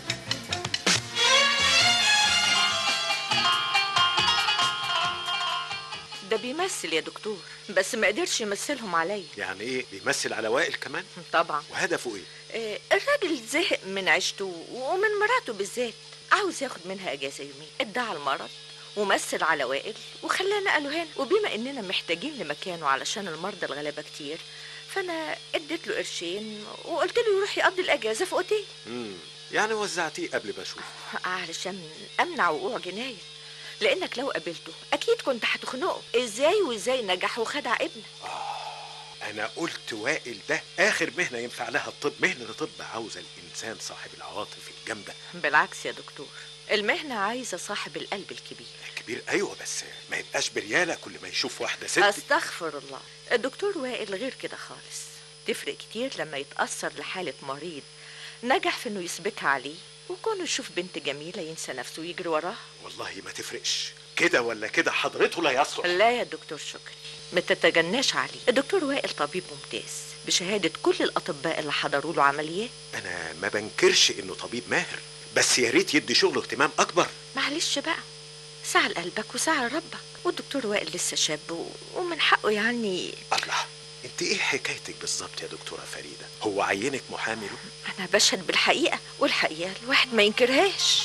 ده بيمثل يا دكتور بس ما قدرش يمثلهم عليا يعني ايه بيمثل على وائل كمان طبعا وهدفه ايه آه، الراجل زهق من عيشته ومن مراته بالذات عاوز ياخد منها اجازه يومين ادعى المرض ومثل على وائل وخلانا قالوا هنا وبما اننا محتاجين لمكانه علشان المرضى الغلابه كتير فانا اديت له قرشين وقلت له يروح يقضي الاجازه في اوتيل امم يعني وزعتيه قبل ما اشوفه علشان امنع وقوع جنايه لانك لو قابلته اكيد كنت هتخنقه ازاي وازاي نجح وخدع ابنك انا قلت وائل ده اخر مهنه ينفع لها الطب مهنه الطب عاوزه الانسان صاحب العواطف الجامده بالعكس يا دكتور المهنه عايزه صاحب القلب الكبير كبير ايوه بس ما يبقاش برياله كل ما يشوف واحده ست استغفر الله الدكتور وائل غير كده خالص تفرق كتير لما يتأثر لحالة مريض نجح في انه يثبتها عليه وكونه يشوف بنت جميلة ينسى نفسه ويجري وراها والله ما تفرقش كده ولا كده حضرته لا يصلح لا يا دكتور شكري ما تتجناش عليه الدكتور وائل طبيب ممتاز بشهادة كل الأطباء اللي حضروا له عمليات انا ما بنكرش انه طبيب ماهر بس يا ريت يدي شغله اهتمام اكبر معلش بقى ساعة لقلبك وساعة لربك والدكتور وائل لسه شاب و- ومن حقه يعني الله انت ايه حكايتك بالظبط يا دكتوره فريده هو عينك محامي له أنا بشهد بالحقيقة والحقيقة الواحد ما ينكرهاش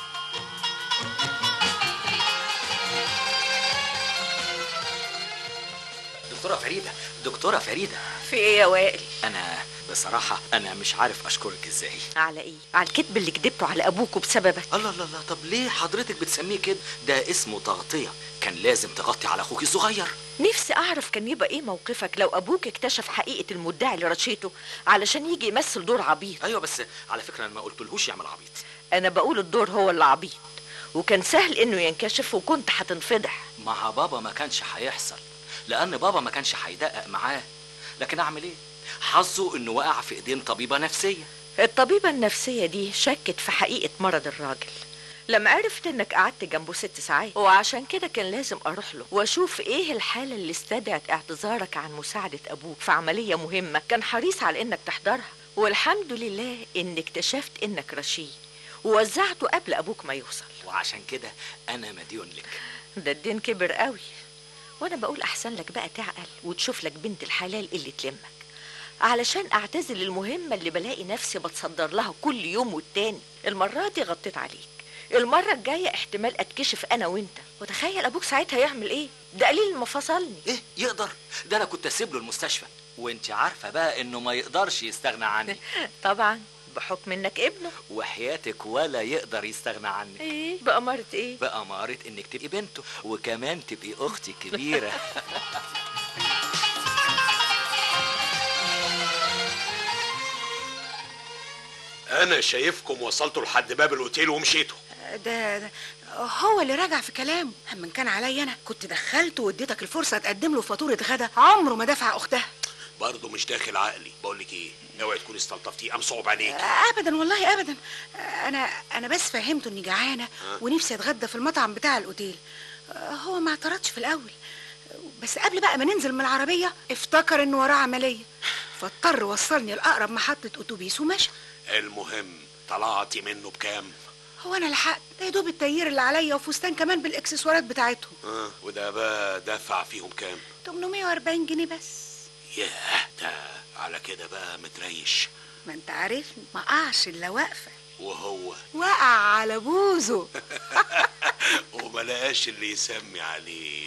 دكتورة فريدة دكتورة فريدة في ايه يا وائل أنا بصراحة أنا مش عارف أشكرك إزاي على ايه على الكذب اللي كدبته على ابوك بسببك الله الله الله طب ليه حضرتك بتسميه كده ده اسمه تغطية كان لازم تغطي على أخوك الصغير نفسي اعرف كان يبقى ايه موقفك لو ابوك اكتشف حقيقه المدعي اللي رشيته علشان يجي يمثل دور عبيط أيوة بس على فكرة أنا ما قلتلهوش يعمل عبيط انا بقول الدور هو اللي عبيط وكان سهل انه ينكشف وكنت هتنفضح مع بابا ما كانش هيحصل لأن بابا ما كانش هيدقق معاه لكن أعمل إيه حظه إنه وقع في إيدين طبيبة نفسية الطبيبة النفسية دي شكت في حقيقة مرض الراجل لما عرفت انك قعدت جنبه ست ساعات وعشان كده كان لازم اروح له واشوف ايه الحالة اللي استدعت اعتذارك عن مساعدة ابوك في عملية مهمة كان حريص على انك تحضرها والحمد لله ان اكتشفت انك رشيد ووزعته قبل ابوك ما يوصل وعشان كده أنا مديون لك ده الدين كبر قوي وانا بقول احسن لك بقى تعقل وتشوف لك بنت الحلال اللي تلمك علشان اعتزل المهمة اللي بلاقي نفسي بتصدر لها كل يوم والتاني المرة دي غطيت عليك المرة الجاية احتمال اتكشف انا وانت وتخيل ابوك ساعتها يعمل ايه ده قليل ما فصلني ايه يقدر ده انا كنت اسيب له المستشفى وانت عارفه بقى انه ما يقدرش يستغنى عني طبعا بحكم انك ابنه وحياتك ولا يقدر يستغنى عني ايه بأمارة ايه بأمارة انك تبقي بنته وكمان تبقي اختي كبيره انا شايفكم وصلتوا لحد باب الاوتيل ومشيتوا ده, ده هو اللي راجع في كلامه اما كان عليا انا كنت دخلته واديتك الفرصه تقدم له فاتوره غدا عمره ما دفع اختها برضه مش داخل عقلي بقول لك ايه اوعي تكوني استلطفتيه ام صعب عليك ابدا والله ابدا انا انا بس فهمته اني جعانه ونفسي اتغدى في المطعم بتاع الاوتيل هو ما اعترضش في الاول بس قبل بقى ما ننزل من العربيه افتكر انه وراه عمليه فاضطر وصلني لاقرب محطه اتوبيس ومشى المهم طلعتي منه بكام هو انا لحقت ده يا دوب التايير اللي عليا وفستان كمان بالاكسسوارات بتاعتهم اه وده بقى دفع فيهم كام 840 جنيه بس ياه ده على كده بقى متريش ما انت عارفني ما قعش الا واقفه وهو وقع على بوزه وما لقاش اللي يسمي عليه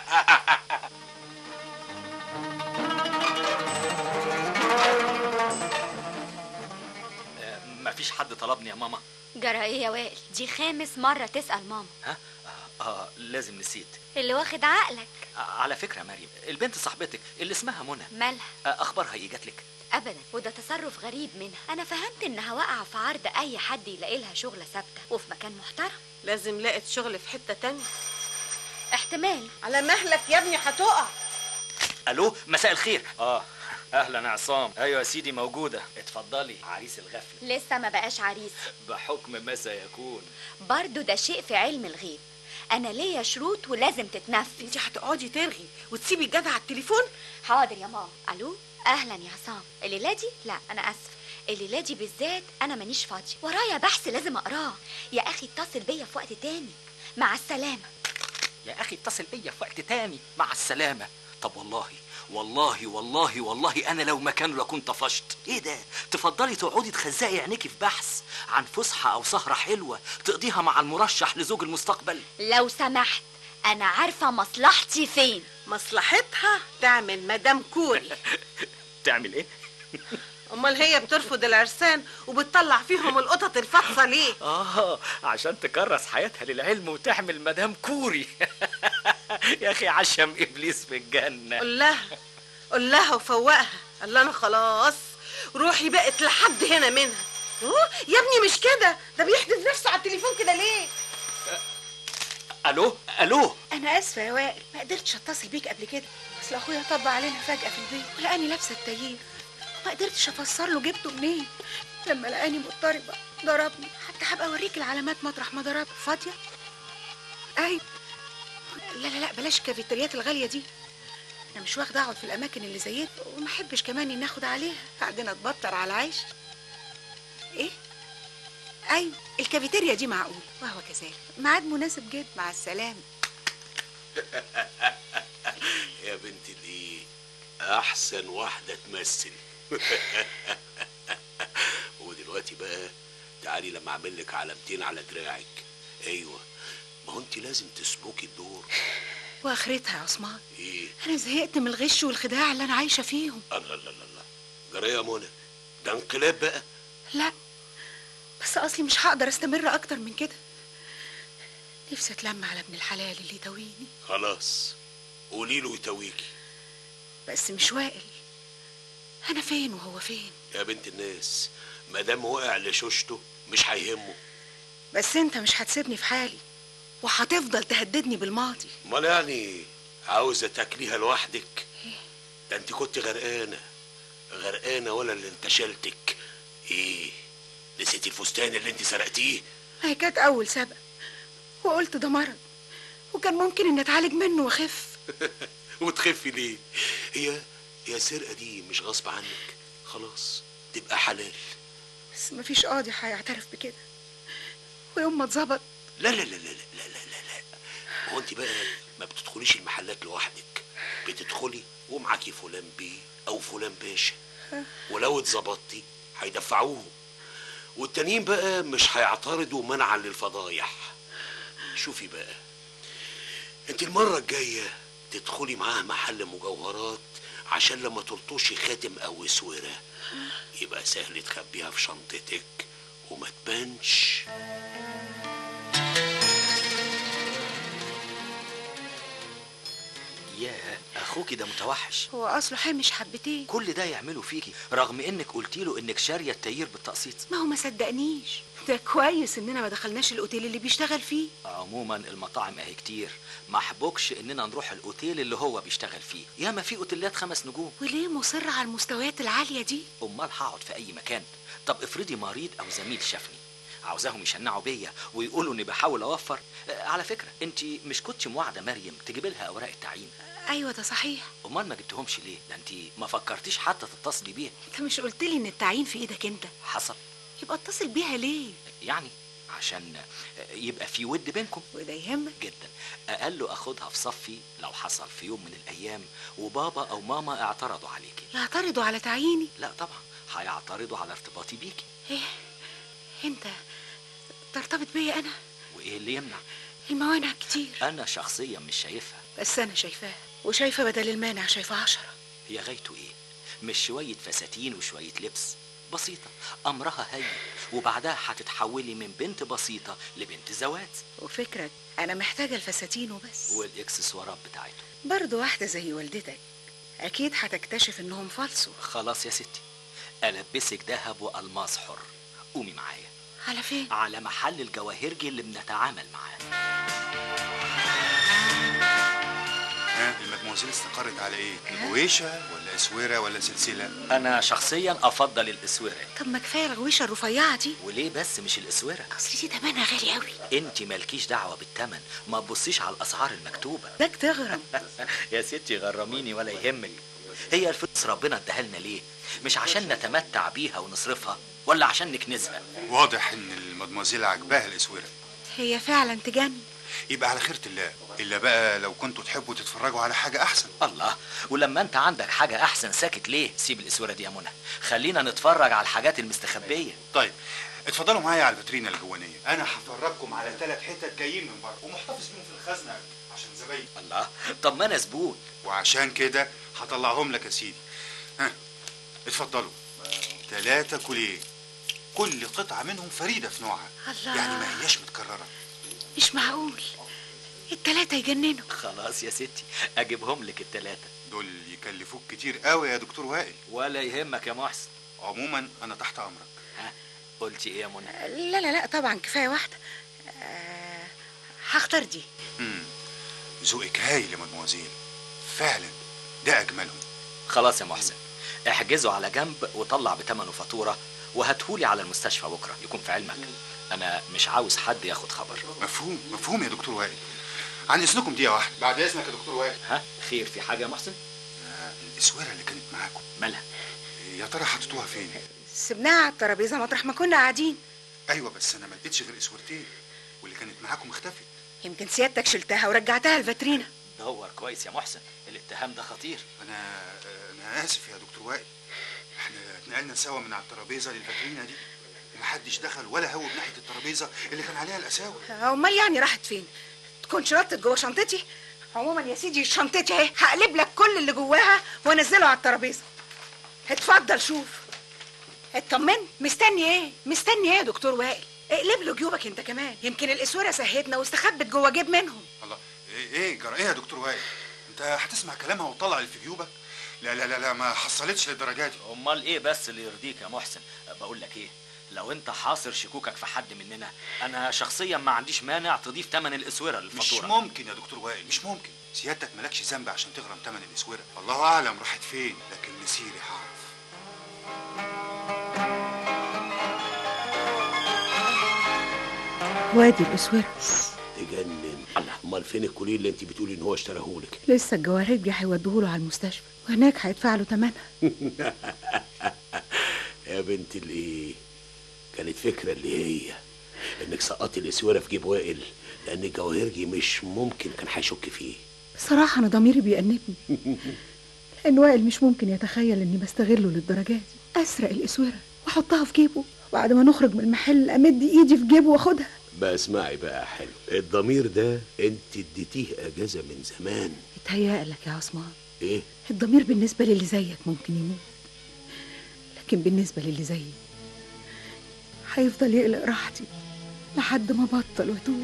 مفيش حد طلبني يا ماما جرى ايه يا وائل دي خامس مرة تسأل ماما ها آه, اه لازم نسيت اللي واخد عقلك آه على فكره يا مريم البنت صاحبتك اللي اسمها منى مالها آه اخبارها ايه جات لك ابدا وده تصرف غريب منها انا فهمت انها واقعه في عرض اي حد يلاقي لها شغله ثابته وفي مكان محترم لازم لقت شغل في حته تانية احتمال على مهلك يا ابني هتقع الو مساء الخير اه اهلا يا عصام ايوه يا سيدي موجوده اتفضلي عريس الغفله لسه ما بقاش عريس بحكم ما سيكون برضو ده شيء في علم الغيب انا ليا شروط ولازم تتنفذ انت هتقعدي ترغي وتسيبي الجدع على التليفون حاضر يا ماما الو اهلا يا عصام الليله دي لا انا اسف الليله دي بالذات انا مانيش فاضيه ورايا بحث لازم اقراه يا اخي اتصل بيا في وقت تاني مع السلامه يا اخي اتصل بيا في وقت تاني مع السلامه طب والله والله والله والله انا لو مكانه لكنت طفشت ايه ده تفضلي تقعدي تخزقي عينيكي في بحث عن فسحه او سهره حلوه تقضيها مع المرشح لزوج المستقبل لو سمحت انا عارفه مصلحتي فين مصلحتها تعمل مدام كوري تعمل ايه امال هي بترفض العرسان وبتطلع فيهم القطط الفطسه ليه اه عشان تكرس حياتها للعلم وتحمل مدام كوري يا اخي عشم ابليس في الجنه قول لها قول لها وفوقها قال انا خلاص روحي بقت لحد هنا منها أوه، يا ابني مش كده ده بيحدث نفسه على التليفون كده ليه الو الو انا اسفه يا وائل ما قدرتش اتصل بيك قبل كده اصل اخويا طب علينا فجاه في البيت ولقاني لابسه التايير ما قدرتش افسر له جبته منين لما لقاني مضطربه ضربني حتى هبقى اوريك العلامات مطرح ما ضرب فاضيه ايوه لا لا لا بلاش الكافيتريات الغاليه دي انا مش واخده اقعد في الاماكن اللي زي دي وما احبش كمان اني اخد عليها بعدين اتبطر على العيش ايه ايوه الكافيتيريا دي معقول وهو كذلك ميعاد مناسب جدا مع السلامه يا بنتي دي احسن واحده تمثل ودلوقتي بقى تعالي لما اعمل لك علامتين على دراعك ايوه ما هو انت لازم تسلكي الدور واخرتها يا عثمان ايه انا زهقت من الغش والخداع اللي انا عايشه فيهم الله الله الله الله جرى يا منى ده انقلاب بقى لا بس اصلي مش هقدر استمر اكتر من كده نفسي اتلم على ابن الحلال اللي يتويني خلاص قولي له يتويكي بس مش وائل انا فين وهو فين يا بنت الناس ما دام وقع لشوشته مش هيهمه بس انت مش هتسيبني في حالي وهتفضل تهددني بالماضي امال يعني عاوزه تاكليها لوحدك ده انت كنت غرقانه غرقانه ولا اللي انتشلتك ايه نسيتي الفستان اللي انت سرقتيه هي كانت اول سبق وقلت ده مرض وكان ممكن ان اتعالج منه واخف وتخفي ليه هي هي السرقه دي مش غصب عنك خلاص تبقى حلال بس مفيش قاضي هيعترف بكده ويوم ما اتظبط لا لا لا لا لا لا لا لا لا هو انت بقى ما بتدخليش المحلات لوحدك بتدخلي ومعاكي فلان بيه او فلان باشا ولو اتظبطتي هيدفعوه والتانيين بقى مش هيعترضوا منعا للفضايح شوفي بقى انت المرة الجاية تدخلي معاه محل مجوهرات عشان لما تلطشي خاتم او اسورة يبقى سهل تخبيها في شنطتك وما تبانش ياه اخوكي ده متوحش هو اصله حامش حبتين كل ده يعمله فيكي رغم انك قلتي له انك شاريه التاير بالتقسيط ما هو ما صدقنيش ده كويس اننا ما دخلناش الاوتيل اللي بيشتغل فيه عموما المطاعم اهي كتير ما احبكش اننا نروح الاوتيل اللي هو بيشتغل فيه ياما في اوتيلات خمس نجوم وليه مصر على المستويات العالية دي امال هقعد في اي مكان طب افرضي مريض او زميل شافني عاوزاهم يشنعوا بيا ويقولوا اني بحاول اوفر آه، على فكره انت مش كنتش موعده مريم تجيب لها اوراق التعيين ايوه ده صحيح امال ما جبتهمش ليه ده انت ما فكرتيش حتى تتصلي بيها انت مش قلت لي ان التعيين في ايدك انت حصل يبقى اتصل بيها ليه يعني عشان آه، يبقى في ود بينكم وده يهمك جدا اقل اخدها في صفي لو حصل في يوم من الايام وبابا او ماما اعترضوا عليكي يعترضوا على تعييني لا طبعا هيعترضوا على ارتباطي بيكي ايه انت ترتبط بيا انا وايه اللي يمنع الموانع كتير انا شخصيا مش شايفها بس انا شايفاها وشايفه بدل المانع شايفه عشرة هي غايته ايه مش شويه فساتين وشويه لبس بسيطه امرها هين وبعدها هتتحولي من بنت بسيطه لبنت زواج وفكرك انا محتاجه الفساتين وبس والاكسسوارات بتاعته برضه واحده زي والدتك اكيد هتكتشف انهم فالصو خلاص يا ستي البسك ذهب والماس حر قومي معايا على فين على محل الجواهرجي اللي بنتعامل معاه ها المدموزيل استقرت على ايه غويشه ولا اسوره ولا سلسله انا شخصيا افضل الاسوره طب ما كفايه الغويشه الرفيعه دي وليه بس مش الاسوره اصل دي تمنها غالي قوي انت مالكيش دعوه بالثمن ما تبصيش على الاسعار المكتوبه بدك تغرم يا ستي غرميني ولا يهمك هي الفلوس ربنا اداها لنا ليه مش عشان نتمتع بيها ونصرفها ولا عشان نكنزها واضح ان المدموزيل عجباها الاسوره هي فعلا تجنن يبقى على خيرة الله الا بقى لو كنتوا تحبوا تتفرجوا على حاجه احسن الله ولما انت عندك حاجه احسن ساكت ليه سيب الاسوره دي يا منى خلينا نتفرج على الحاجات المستخبيه طيب اتفضلوا معايا على الفاترينا الجوانيه انا هفرجكم على ثلاث حتت جايين من بره ومحتفظ بيهم في الخزنه عشان زباين الله طب ما انا زبون وعشان كده هطلعهم لك يا سيدي ها اتفضلوا ثلاثة كوليه كل قطعة منهم فريدة في نوعها الله. يعني ما هياش متكررة مش معقول التلاتة يجننوا خلاص يا ستي اجيبهم لك التلاتة دول يكلفوك كتير قوي يا دكتور وائل ولا يهمك يا محسن عموما انا تحت امرك ها قلتي ايه يا منى لا لا لا طبعا كفايه واحده آه هختار دي امم ذوقك هايل يا مدموزيل فعلا ده اجملهم خلاص يا محسن احجزه على جنب وطلع بتمنه فاتوره وهاتهولي على المستشفى بكره يكون في علمك انا مش عاوز حد ياخد خبر مفهوم مفهوم يا دكتور وائل عن اذنكم دقيقة واحدة بعد اذنك يا دكتور وائل ها خير في حاجه يا محسن آه، الاسوره اللي كانت معاكم مالها يا ترى حطيتوها فين سبناها على الترابيزه مطرح ما كنا قاعدين ايوه بس انا ما لقيتش غير اسورتين واللي كانت معاكم اختفت يمكن سيادتك شلتها ورجعتها الفاترينا دور كويس يا محسن الاتهام ده خطير انا انا اسف يا دكتور وائل احنا اتنقلنا سوا من على الترابيزه للفاترينا دي ومحدش دخل ولا هو ناحيه الترابيزه اللي كان عليها الاساور امال يعني راحت فين تكونش نطت جوه شنطتي عموما يا سيدي شنطتي اهي هقلب لك كل اللي جواها وانزله على الترابيزه اتفضل شوف اطمن مستني ايه مستني ايه يا دكتور وائل اقلب له جيوبك انت كمان يمكن الاسوره سهتنا واستخبت جوه جيب منهم الله ايه ايه جرى ايه يا دكتور وائل انت هتسمع كلامها وتطلع اللي في جيوبك لا لا لا لا ما حصلتش للدرجه دي امال ايه بس اللي يرضيك يا محسن بقول لك ايه لو انت حاصر شكوكك في حد مننا انا شخصيا ما عنديش مانع تضيف ثمن الاسوره مش للفاتوره ممكن يا دكتور وائل مش ممكن سيادتك مالكش ذنب عشان تغرم ثمن الاسوره الله اعلم راحت فين لكن مسيري هعرف وادي الاسوره تجنن امال فين الكوليه اللي انت بتقولي ان هو اشتراهولك لسه الجواهرجي هيودوه له على المستشفى وهناك هيدفع له ثمنها يا بنت الايه كانت فكرة اللي هي انك سقطتي الاسوره في جيب وائل لان الجواهرجي مش ممكن كان هيشك فيه بصراحه انا ضميري بيأنبني لان وائل مش ممكن يتخيل اني بستغله للدرجه دي اسرق الاسوره واحطها في جيبه بعد ما نخرج من المحل امد ايدي في جيبه واخدها بقى اسمعي بقى يا حلو الضمير ده انت اديتيه اجازه من زمان يتهيألك يا عثمان ايه الضمير بالنسبة للي زيك ممكن يموت لكن بالنسبة للي زيي هيفضل يقلق راحتي لحد ما بطل واتوب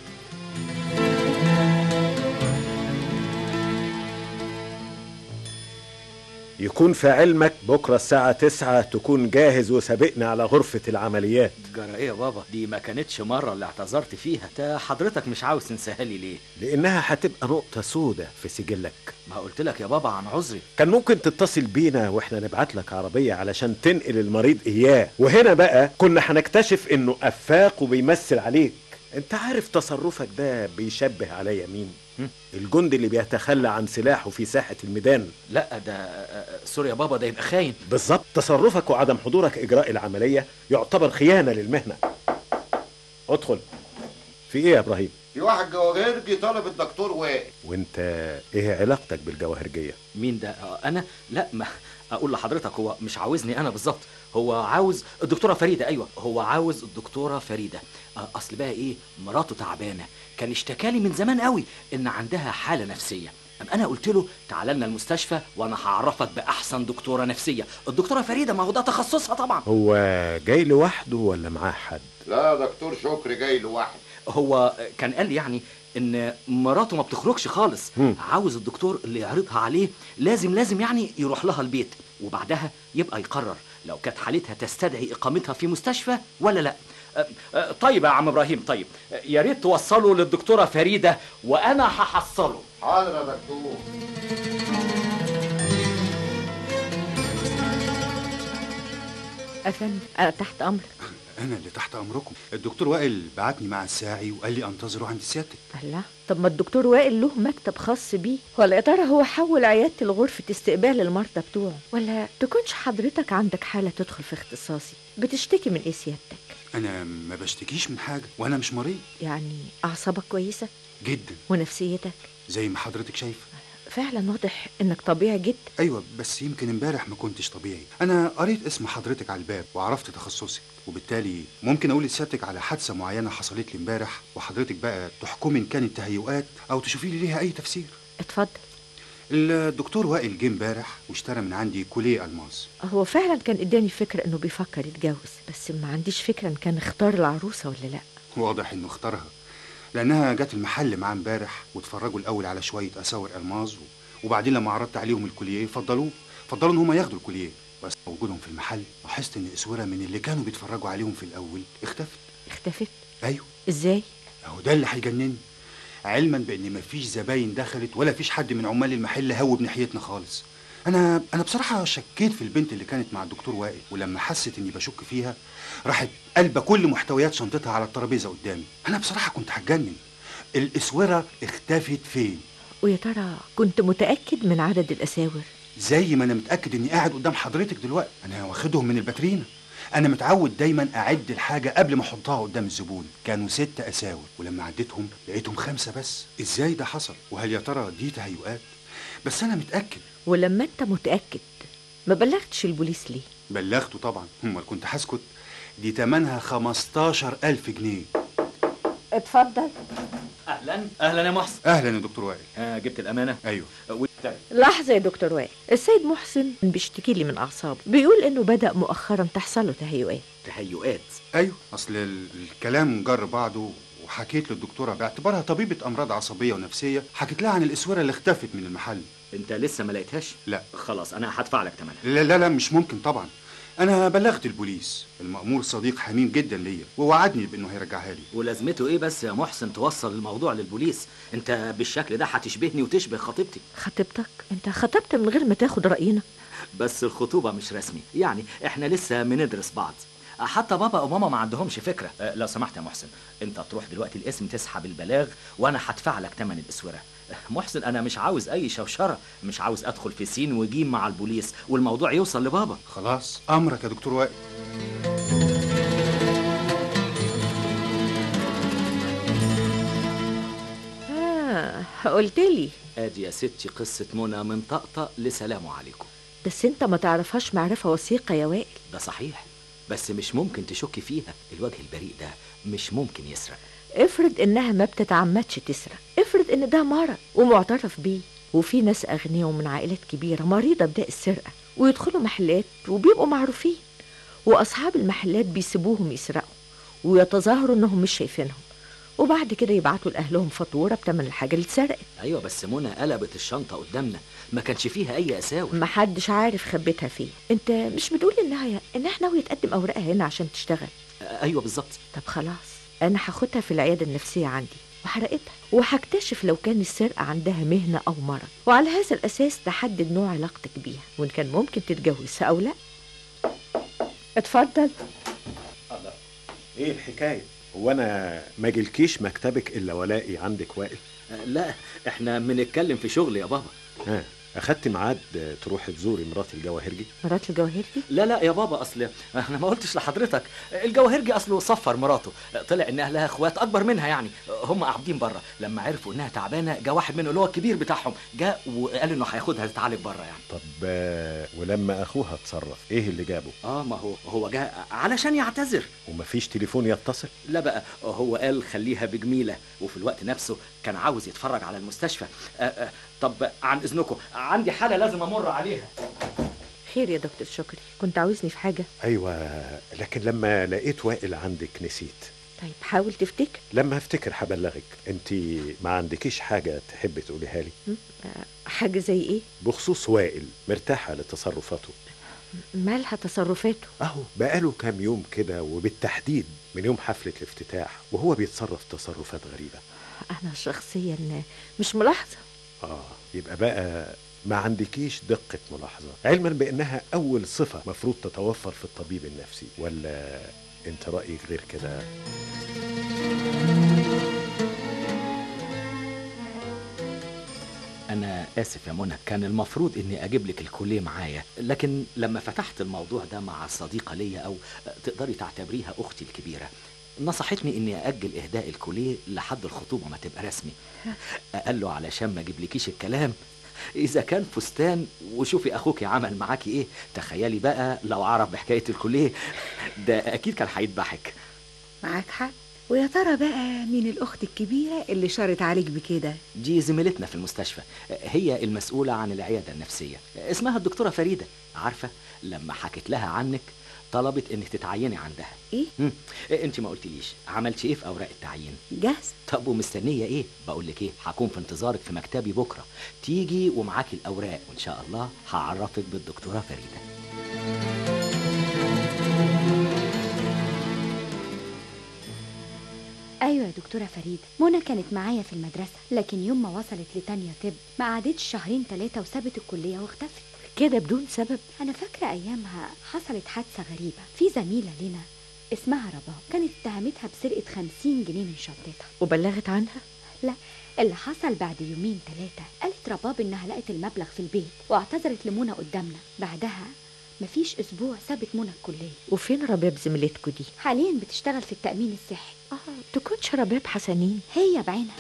يكون في علمك بكرة الساعة تسعة تكون جاهز وسابقنا على غرفة العمليات جرى ايه يا بابا دي ما كانتش مرة اللي اعتذرت فيها تا حضرتك مش عاوز تنساها لي ليه لأنها هتبقى نقطة سودة في سجلك ما قلت لك يا بابا عن عذري كان ممكن تتصل بينا واحنا نبعت لك عربية علشان تنقل المريض إياه وهنا بقى كنا هنكتشف إنه أفاق وبيمثل عليك انت عارف تصرفك ده بيشبه عليا مين الجندي اللي بيتخلى عن سلاحه في ساحة الميدان لا ده آه، سوري يا بابا ده يبقى خاين بالظبط تصرفك وعدم حضورك إجراء العملية يعتبر خيانة للمهنة ادخل في ايه يا ابراهيم في واحد جواهرجي طالب الدكتور وائل وانت ايه علاقتك بالجواهرجية مين ده آه، انا لا ما اقول لحضرتك هو مش عاوزني انا بالظبط هو عاوز الدكتوره فريده ايوه هو عاوز الدكتوره فريده آه، اصل بقى ايه مراته تعبانه كان اشتكالي من زمان قوي ان عندها حاله نفسيه أم انا قلت له تعال لنا المستشفى وانا هعرفك باحسن دكتوره نفسيه الدكتوره فريده ما هو ده تخصصها طبعا هو جاي لوحده ولا معاه حد لا دكتور شكري جاي لوحده هو كان قال لي يعني ان مراته ما بتخرجش خالص عاوز الدكتور اللي يعرضها عليه لازم لازم يعني يروح لها البيت وبعدها يبقى يقرر لو كانت حالتها تستدعي اقامتها في مستشفى ولا لا أه، أه، طيب يا عم ابراهيم طيب أه، يا ريت توصله للدكتوره فريده وانا هحصله حاضر يا دكتور افندم انا تحت امرك انا اللي تحت امركم الدكتور وائل بعتني مع الساعي وقال لي انتظره عند سيادتك الله طب ما الدكتور وائل له مكتب خاص بيه ولا يا ترى هو حول عيادتي لغرفة استقبال المرضى بتوعه ولا تكونش حضرتك عندك حالة تدخل في اختصاصي بتشتكي من ايه سيادتك انا ما بشتكيش من حاجه وانا مش مريض يعني اعصابك كويسة جدا ونفسيتك زي ما حضرتك شايفه فعلا واضح انك طبيعي جدا ايوه بس يمكن امبارح ما كنتش طبيعي انا قريت اسم حضرتك على الباب وعرفت تخصصك وبالتالي ممكن اقول لسيادتك على حادثه معينه حصلت لي امبارح وحضرتك بقى تحكمي ان كانت تهيؤات او تشوفي لي ليها اي تفسير اتفضل الدكتور وائل جه امبارح واشترى من عندي كوليه الماس هو فعلا كان اداني فكرة انه بيفكر يتجوز بس ما عنديش فكرة ان كان اختار العروسة ولا لا واضح انه اختارها لانها جت المحل معاه امبارح واتفرجوا الاول على شويه اساور الماس و- وبعدين لما عرضت عليهم الكوليه فضلوه فضلوا ان هم ياخدوا الكوليه بس وجودهم في المحل لاحظت ان اسوره من اللي كانوا بيتفرجوا عليهم في الاول اختفت اختفت ايوه ازاي اهو ده اللي هيجنني علما بان مفيش زباين دخلت ولا فيش حد من عمال المحل هوب ناحيتنا خالص انا انا بصراحه شكيت في البنت اللي كانت مع الدكتور وائل ولما حست اني بشك فيها راحت قلبه كل محتويات شنطتها على الترابيزه قدامي انا بصراحه كنت هتجنن الاسوره اختفت فين ويا ترى كنت متأكد من عدد الأساور زي ما انا متاكد اني قاعد قدام حضرتك دلوقتي انا واخدهم من الباترينا انا متعود دايما اعد الحاجه قبل ما احطها قدام الزبون كانوا ست اساور ولما عديتهم لقيتهم خمسه بس ازاي ده حصل وهل يا ترى دي تهيؤات بس انا متاكد ولما انت متأكد ما بلغتش البوليس ليه بلغته طبعا امال كنت هسكت دي تمنها 15000 جنيه اتفضل اهلا اهلا يا محسن اهلا يا دكتور وائل آه جبت الامانه ايوه وانت لحظة يا دكتور وائل السيد محسن بيشتكي لي من أعصابه بيقول إنه بدأ مؤخرا تحصل له تهيؤات تهيؤات ايوه اصل ال- الكلام جر بعضه وحكيت للدكتوره باعتبارها طبيبه امراض عصبيه ونفسيه حكيت لها عن الاسوره اللي اختفت من المحل انت لسه ما لقيتهاش لا خلاص انا هدفع لك ثمنها لا لا لا مش ممكن طبعا انا بلغت البوليس المأمور صديق حميم جدا ليا ووعدني بانه هيرجعها لي ولازمته ايه بس يا محسن توصل الموضوع للبوليس انت بالشكل ده هتشبهني وتشبه خطيبتي خطيبتك انت خطبت من غير ما تاخد رأينا بس الخطوبه مش رسمي يعني احنا لسه بندرس بعض حتى بابا وماما ما عندهمش فكره أه، لو سمحت يا محسن انت تروح دلوقتي القسم تسحب البلاغ وانا هدفع لك ثمن الاسوره أه، محسن انا مش عاوز اي شوشره مش عاوز ادخل في سين وجيم مع البوليس والموضوع يوصل لبابا خلاص امرك يا دكتور وائل آه قلت لي ادي يا ستي قصه منى من طقطق لسلام عليكم بس انت ما تعرفهاش معرفة وثيقة يا وائل ده صحيح بس مش ممكن تشكي فيها الوجه البريء ده مش ممكن يسرق افرض انها ما بتتعمدش تسرق افرض ان ده مرض ومعترف بيه وفي ناس اغنياء ومن عائلات كبيره مريضه بداء السرقه ويدخلوا محلات وبيبقوا معروفين واصحاب المحلات بيسيبوهم يسرقوا ويتظاهروا انهم مش شايفينهم وبعد كده يبعتوا لاهلهم فاتوره بتمن الحاجه اللي اتسرقت ايوه بس منى قلبت الشنطه قدامنا ما كانش فيها اي اساور محدش عارف خبيتها فين انت مش بتقول انها انها ناويه تقدم اوراقها هنا عشان تشتغل ايوه بالظبط طب خلاص انا هاخدها في العياده النفسيه عندي وهراقبها وهكتشف لو كان السرقه عندها مهنه او مرض وعلى هذا الاساس تحدد نوع علاقتك بيها وان كان ممكن تتجوزها او لا اتفضل الله ايه الحكايه هو انا ما جيلكيش مكتبك الا ولاقي عندك وائل لا احنا بنتكلم في شغل يا بابا ها اخدت ميعاد تروحي تزوري مرات الجواهرجي مرات الجواهرجي لا لا يا بابا اصل انا ما قلتش لحضرتك الجواهرجي اصله صفر مراته طلع ان اهلها اخوات اكبر منها يعني هم قاعدين بره لما عرفوا انها تعبانه جه واحد منهم اللي هو الكبير بتاعهم جاء وقال انه هياخدها تتعالج بره يعني طب آه، ولما اخوها اتصرف ايه اللي جابه اه ما هو هو جاء علشان يعتذر ومفيش تليفون يتصل لا بقى هو قال خليها بجميله وفي الوقت نفسه كان عاوز يتفرج على المستشفى آه آه طب عن اذنكم عندي حاله لازم امر عليها خير يا دكتور شكري كنت عاوزني في حاجه ايوه لكن لما لقيت وائل عندك نسيت طيب حاول تفتكر لما افتكر هبلغك انت ما عندكيش حاجه تحبي تقوليها لي م? آه، حاجه زي ايه بخصوص وائل مرتاحه لتصرفاته مالها تصرفاته اهو بقاله كام يوم كده وبالتحديد من يوم حفله الافتتاح وهو بيتصرف تصرفات غريبه انا شخصيا مش ملاحظه اه يبقى بقى ما عندكيش دقة ملاحظة علما بأنها أول صفة مفروض تتوفر في الطبيب النفسي ولا أنت رأيك غير كده انا اسف يا منى كان المفروض اني اجيب لك الكوليه معايا لكن لما فتحت الموضوع ده مع صديقه ليا او تقدري تعتبريها اختي الكبيره نصحتني اني اجل اهداء الكوليه لحد الخطوبه ما تبقى رسمي قال له علشان ما اجيبلكيش الكلام اذا كان فستان وشوفي اخوك عمل معاكي ايه تخيلي بقى لو عرف بحكايه الكوليه ده اكيد كان هيضحك معاك حق ويا ترى بقى مين الأخت الكبيرة اللي شارت عليك بكده دي زميلتنا في المستشفى هي المسؤولة عن العيادة النفسية اسمها الدكتورة فريدة عارفة لما حكت لها عنك طلبت انك تتعيني عندها ايه مم. انت ما قلتليش عملتي ايه في اوراق التعيين جاهز طب ومستنيه ايه بقول لك ايه هكون في انتظارك في مكتبي بكره تيجي ومعاكي الاوراق وان شاء الله هعرفك بالدكتوره فريده ايوه يا دكتوره فريده منى كانت معايا في المدرسه لكن يوم ما وصلت لتانية طب ما قعدتش شهرين ثلاثه وسابت الكليه واختفت كده بدون سبب انا فاكره ايامها حصلت حادثه غريبه في زميله لنا اسمها رباب كانت اتهمتها بسرقه خمسين جنيه من شنطتها وبلغت عنها لا اللي حصل بعد يومين ثلاثة قالت رباب إنها لقت المبلغ في البيت واعتذرت لمنى قدامنا بعدها مفيش أسبوع سابت منى الكلية وفين رباب زميلتكوا دي حاليا بتشتغل في التأمين الصحي اه تكونش رباب حسنين هي بعينها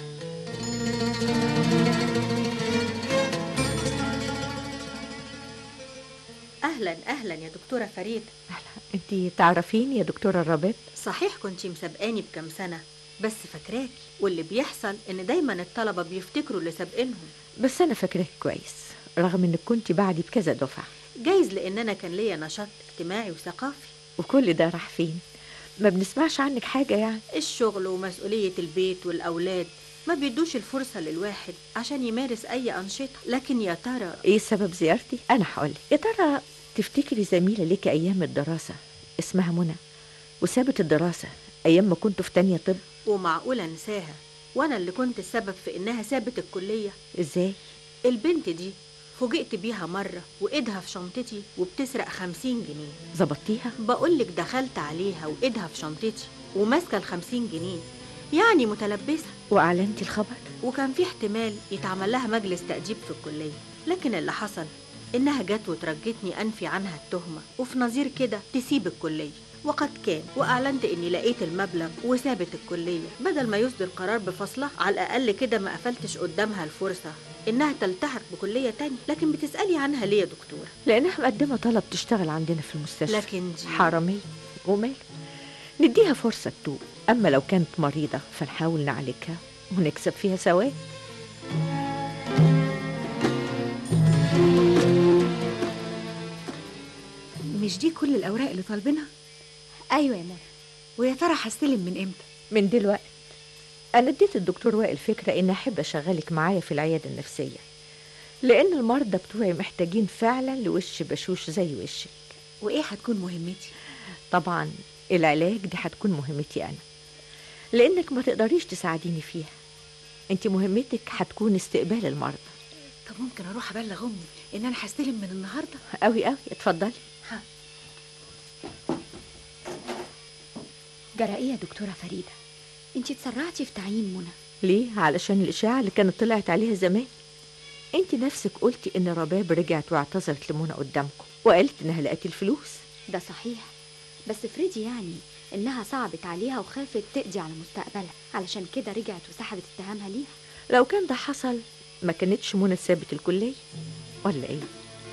اهلا اهلا يا دكتوره فريد انت تعرفيني يا دكتوره رباب صحيح كنتي مسابقاني بكام سنه بس فاكراكي واللي بيحصل ان دايما الطلبه بيفتكروا اللي سابقينهم بس انا فاكراك كويس رغم انك كنت بعدي بكذا دفعه جايز لان انا كان ليا نشاط اجتماعي وثقافي وكل ده راح فين ما بنسمعش عنك حاجه يعني الشغل ومسؤوليه البيت والاولاد ما بيدوش الفرصة للواحد عشان يمارس أي أنشطة لكن يا ترى ايه سبب زيارتي انا هقولك يا ترى تفتكري زميله ليكي ايام الدراسه اسمها منى وسابت الدراسه ايام ما كنتوا في تانية طب ومعقولة انساها وأنا اللي كنت السبب في إنها سابت الكلية ازاي البنت دي فوجئت بيها مرة وإيدها في شنطتي وبتسرق خمسين جنيه ظبطتيها بقولك دخلت عليها وإيدها في شنطتي وماسكة الخمسين جنيه يعني متلبسة واعلنتي الخبر وكان في احتمال يتعمل لها مجلس تأديب في الكلية لكن اللي حصل إنها جت وترجتني أنفي عنها التهمة وفي نظير كده تسيب الكلية وقد كان وأعلنت إني لقيت المبلغ وسابت الكلية بدل ما يصدر قرار بفصلها على الأقل كده ما قفلتش قدامها الفرصة إنها تلتحق بكلية تانية لكن بتسألي عنها ليه يا دكتورة لانها مقدمه طلب تشتغل عندنا في المستشفى لكن دي حراميه وماله نديها فرصة تدوق أما لو كانت مريضة فنحاول نعالجها ونكسب فيها ثواب مش دي كل الأوراق اللي طالبينها ايوه يا ماما ويا ترى هستلم من إمتى من دلوقتي أنا اديت الدكتور وائل فكرة إن أحب أشغلك معايا في العيادة النفسية لأن المرضى بتوعي محتاجين فعلا لوش بشوش زي وشك وإيه هتكون مهمتي طبعا العلاج دي هتكون مهمتي أنا لأنك ما تقدريش تساعديني فيها أنت مهمتك هتكون استقبال المرضى طب ممكن أروح أبلغ أمي إن أنا هستلم من النهاردة قوي قوي اتفضلي جرى ايه يا دكتوره فريده انت اتسرعتي في تعيين منى ليه علشان الإشاعة اللي كانت طلعت عليها زمان أنت نفسك قلتي إن رباب رجعت واعتذرت لمنى قدامكم وقالت إنها لقت الفلوس ده صحيح بس افرضي يعني انها صعبت عليها وخافت تقضي على مستقبلها علشان كده رجعت وسحبت اتهامها ليها لو كان ده حصل ما كانتش منى سابت الكلية ولا إيه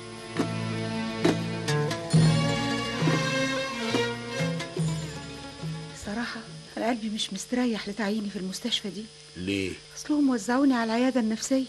صراحة أنا قلبي مش مستريح لتعييني في المستشفى دي ليه أصلهم وزعوني على العيادة النفسية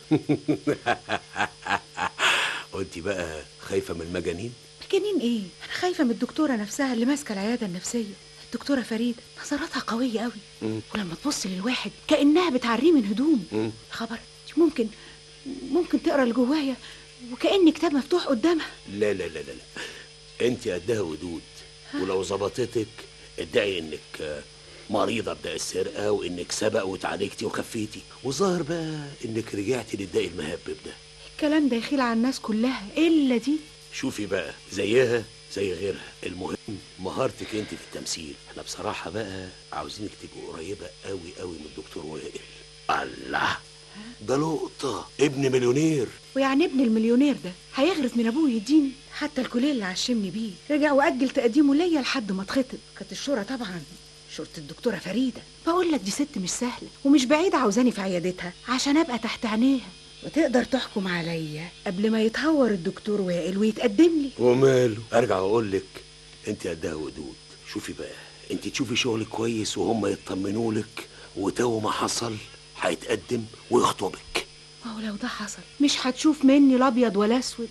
وانت بقى خايفه من المجانين مجانين إيه؟ أنا خايفة من الدكتورة نفسها اللي ماسكة العيادة النفسية الدكتورة فريدة نظراتها قوية قوي مم. ولما تبص للواحد كأنها بتعريه من هدوم مم. خبر دي ممكن ممكن تقرا اللي جوايا وكأن كتاب مفتوح قدامها لا لا لا لا لا انت قدها ودود ولو ظبطتك ادعي انك آه، مريضه بداء السرقه وانك سبق واتعالجتي وخفيتي وظاهر بقى انك رجعتي للداء المهبب ده الكلام ده يخيل على الناس كلها إلا دي شوفي بقى زيها زي غيرها المهم مهارتك انت في التمثيل احنا بصراحه بقى عاوزينك تبقي قريبه قوي قوي من الدكتور وائل الله ده لقطه ابن مليونير ويعني ابن المليونير ده هيغرز من ابوه يديني حتى الكليه اللي عشمني بيه رجع واجل تقديمه ليا لحد ما اتخطب كانت الشهره طبعا شرطة الدكتورة فريدة بقول لك دي ست مش سهلة ومش بعيدة عاوزاني في عيادتها عشان أبقى تحت عينيها وتقدر تحكم عليا قبل ما يتهور الدكتور وائل ويتقدم لي وماله ارجع واقول لك انت قدها ودود شوفي بقى انت تشوفي شغلك كويس وهم يطمنوا لك وتو ما حصل هيتقدم ويخطبك ما هو لو ده حصل مش هتشوف مني لا ابيض ولا اسود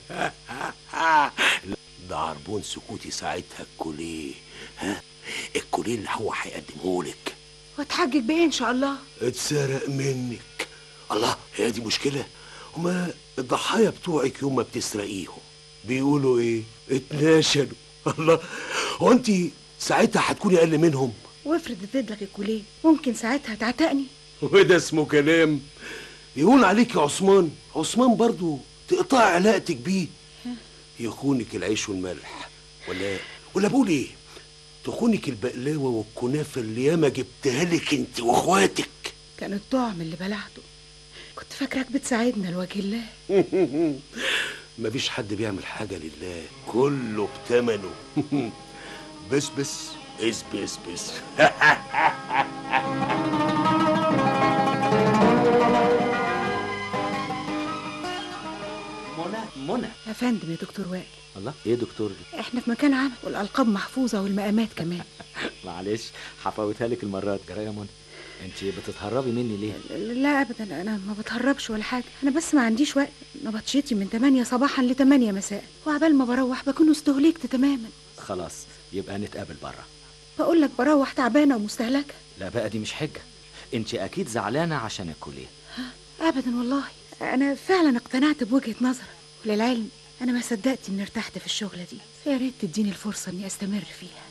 ده عربون سكوتي ساعتها الكوليه ها الكوليه اللي هو هيقدمهولك واتحجج بايه ان شاء الله اتسرق منك الله هي دي مشكلة هما الضحايا بتوعك يوم ما بتسرقيهم بيقولوا ايه اتناشلوا الله هو انت ساعتها هتكوني اقل منهم وافرض اديت لك الكليه ممكن ساعتها تعتقني وده اسمه كلام يهون عليك يا عثمان عثمان برضو تقطع علاقتك بيه يخونك العيش والملح ولا ولا بقول ايه تخونك البقلاوه والكنافه اللي ياما جبتها لك انت واخواتك كان الطعم اللي بلعته كنت فاكرك بتساعدنا لوجه الله مفيش حد بيعمل حاجة لله كله بتمنه بس بس اس بس بس منى منى يا فندم يا دكتور وائل الله ايه يا دكتور دي احنا في مكان عام والالقاب محفوظه والمقامات كمان معلش هفوتها لك المرات جرى يا منى انت بتتهربي مني ليه لا ابدا انا ما بتهربش ولا حاجه انا بس ما عنديش وقت نبطشتي من 8 صباحا ل 8 مساء وعبال ما بروح بكون استهلكت تماما خلاص يبقى نتقابل بره بقول لك بروح تعبانه ومستهلكه لا بقى دي مش حجه انت اكيد زعلانه عشان الكليه ابدا والله انا فعلا اقتنعت بوجهه نظرك وللعلم انا ما صدقت اني ارتحت في الشغله دي يا ريت تديني الفرصه اني استمر فيها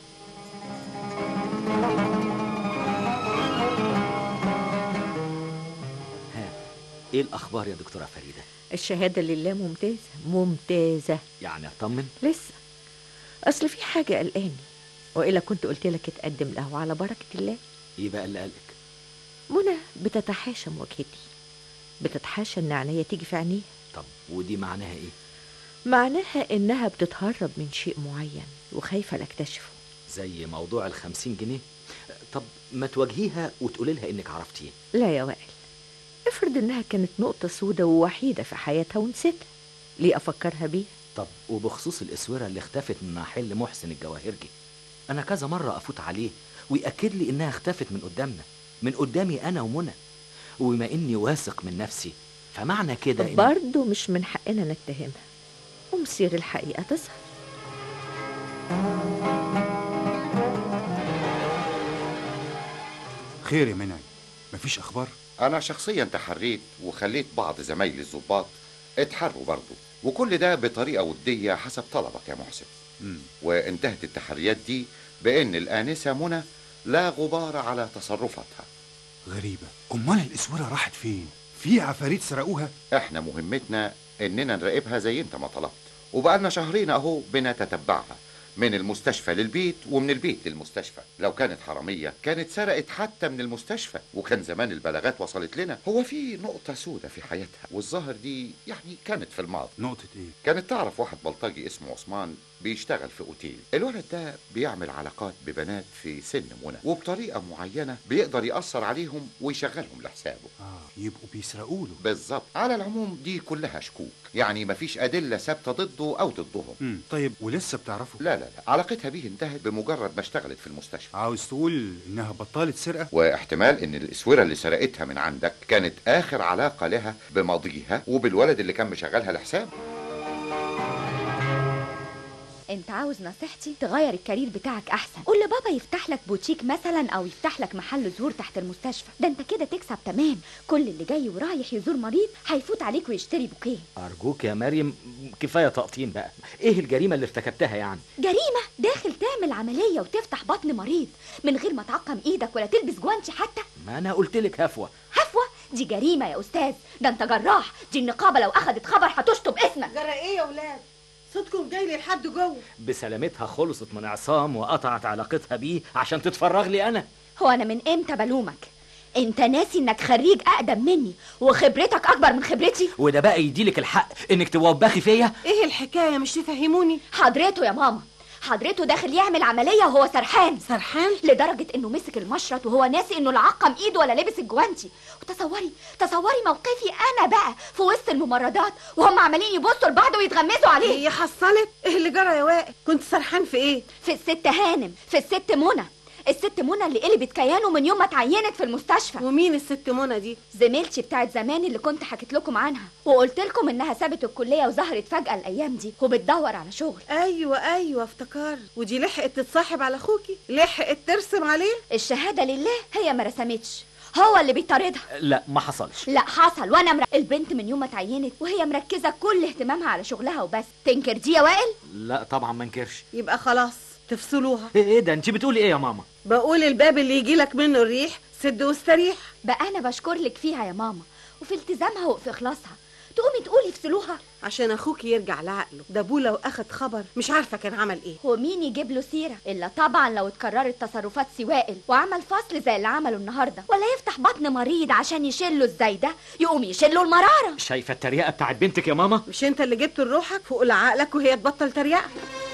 ها ايه الاخبار يا دكتوره فريده الشهادة لله ممتازة ممتازة يعني اطمن لسه أصل في حاجة قلقاني وإلا كنت قلت لك اتقدم له على بركة الله ايه بقى اللي قالك منى بتتحاشى مواجهتي بتتحاشى إن عينيا تيجي في عينيها طب ودي معناها ايه معناها إنها بتتهرب من شيء معين وخايفة لاكتشفه زي موضوع الخمسين جنيه طب ما تواجهيها وتقولي لها انك عرفتيه لا يا وائل افرض إنها كانت نقطة سودة ووحيدة في حياتها ونسيتها ليه أفكرها بيها طب وبخصوص الاسوره اللي اختفت من محل محسن الجواهرجي انا كذا مره افوت عليه وياكد لي انها اختفت من قدامنا من قدامي انا ومنى وبما اني واثق من نفسي فمعنى كده إن... برضه مش من حقنا نتهمها ومصير الحقيقة تظهر خير يا منعم مفيش اخبار انا شخصيا تحريت وخليت بعض زمايلي الضباط اتحروا برضه وكل ده بطريقه وديه حسب طلبك يا محسن مم. وانتهت التحريات دي بان الانسه منى لا غبار على تصرفاتها غريبه امال الاسوره راحت فين في عفاريت سرقوها احنا مهمتنا اننا نراقبها زي انت ما طلبت وبقالنا شهرين اهو بنتتبعها من المستشفى للبيت ومن البيت للمستشفى لو كانت حرامية كانت سرقت حتى من المستشفى وكان زمان البلاغات وصلت لنا هو في نقطة سودة في حياتها والظاهر دي يعني كانت في الماضي نقطه ايه كانت تعرف واحد بلطجي اسمه عثمان بيشتغل في اوتيل الولد ده بيعمل علاقات ببنات في سن منى وبطريقة معينة بيقدر يأثر عليهم ويشغلهم لحسابه اه يبقوا بيسرقوا له بالظبط على العموم دي كلها شكوك يعني مفيش أدلة ثابتة ضده أو ضدهم مم. طيب ولسه بتعرفوا لا لا لا علاقتها بيه انتهت بمجرد ما اشتغلت في المستشفى عاوز تقول انها بطلت سرقه واحتمال ان الاسوره اللي سرقتها من عندك كانت اخر علاقه لها بماضيها وبالولد اللي كان مشغلها لحسابه انت عاوز نصيحتي تغير الكارير بتاعك احسن قول لبابا يفتح لك بوتيك مثلا او يفتح لك محل زهور تحت المستشفى ده انت كده تكسب تمام كل اللي جاي ورايح يزور مريض هيفوت عليك ويشتري بوكيه ارجوك يا مريم كفايه تقطين بقى ايه الجريمه اللي ارتكبتها يعني جريمه داخل تعمل عمليه وتفتح بطن مريض من غير ما تعقم ايدك ولا تلبس جوانتي حتى ما انا قلت لك هفوه هفوه دي جريمه يا استاذ ده انت جراح دي النقابه لو اخدت خبر هتشطب اسمك جرى ايه يا ولاد صوتكم جاي لي لحد جوه بسلامتها خلصت من عصام وقطعت علاقتها بيه عشان تتفرغ لي انا هو انا من امتى بلومك انت ناسي انك خريج اقدم مني وخبرتك اكبر من خبرتي وده بقى يديلك الحق انك توبخي فيا ايه الحكايه مش تفهموني حضرته يا ماما حضرته داخل يعمل عملية وهو سرحان سرحان لدرجة انه مسك المشرط وهو ناسي انه لا عقم ايده ولا لبس الجوانتي وتصوري تصوري موقفي انا بقى في وسط الممرضات وهم عمالين يبصوا لبعض ويتغمزوا عليه هي حصلت ايه اللي جرى يا وائل كنت سرحان في ايه في الست هانم في الست منى الست منى اللي قلبت كيانه من يوم ما اتعينت في المستشفى ومين الست منى دي زميلتي بتاعت زمان اللي كنت حكيت لكم عنها وقلت لكم انها سابت الكليه وظهرت فجاه الايام دي وبتدور على شغل ايوه ايوه افتكرت ودي لحقت تتصاحب على اخوكي لحقت ترسم عليه الشهاده لله هي ما رسمتش هو اللي بيطاردها لا ما حصلش لا حصل وانا مر... البنت من يوم ما اتعينت وهي مركزه كل اهتمامها على شغلها وبس تنكر دي يا وائل لا طبعا ما انكرش يبقى خلاص تفصلوها ايه إيه ده انت بتقولي ايه يا ماما بقول الباب اللي يجي لك منه الريح سد واستريح بقى انا بشكر لك فيها يا ماما وفي التزامها وفي اخلاصها تقومي تقولي افصلوها عشان اخوك يرجع لعقله ده ابوه لو اخد خبر مش عارفه كان عمل ايه ومين يجيب له سيره الا طبعا لو اتكررت تصرفات سوائل وعمل فصل زي اللي عمله النهارده ولا يفتح بطن مريض عشان يشله ازاي ده يقوم يشله المراره شايفه التريقه بتاعت بنتك يا ماما مش انت اللي جبت لروحك فوق لعقلك وهي تبطل تريقه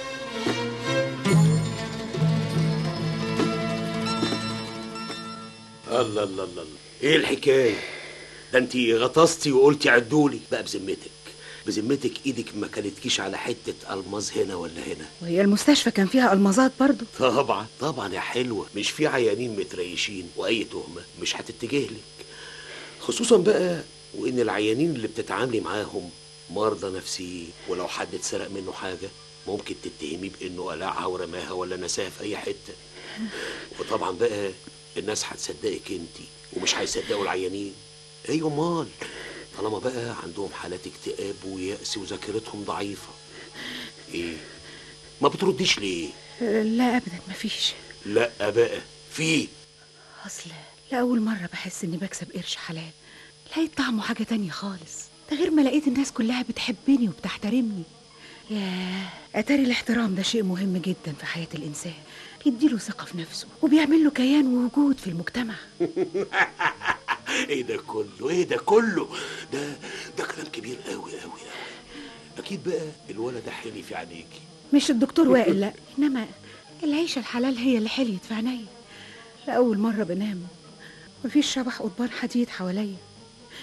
الله الله الله الله. ايه الحكايه ده انت غطستي وقلتي عدولي بقى بذمتك بذمتك ايدك ما كانتكيش على حته الماظ هنا ولا هنا وهي المستشفى كان فيها المظات برضو طبعا طبعا يا حلوه مش في عيانين متريشين واي تهمه مش هتتجه لك خصوصا بقى وان العيانين اللي بتتعاملي معاهم مرضى نفسيين ولو حد اتسرق منه حاجه ممكن تتهميه بانه قلعها ورماها ولا نساها في اي حته وطبعا بقى الناس هتصدقك انت ومش هيصدقوا العيانين ايوه امال طالما بقى عندهم حالات اكتئاب ويأس وذاكرتهم ضعيفه ايه ما بترديش ليه لا ابدا مفيش لا بقى في اصل لاول مره بحس اني بكسب قرش حلال لقيت طعمه حاجه تانية خالص ده غير ما لقيت الناس كلها بتحبني وبتحترمني ياه اتاري الاحترام ده شيء مهم جدا في حياه الانسان بيديله ثقه في نفسه وبيعمل له كيان ووجود في المجتمع ايه ده كله ايه ده كله ده ده كلام كبير قوي قوي قوي اكيد بقى الولد ده حلي في عينيكي مش الدكتور وائل لا انما العيشه الحلال هي اللي حليت في عينيا لاول مره بنام مفيش شبح قضبان حديد حواليا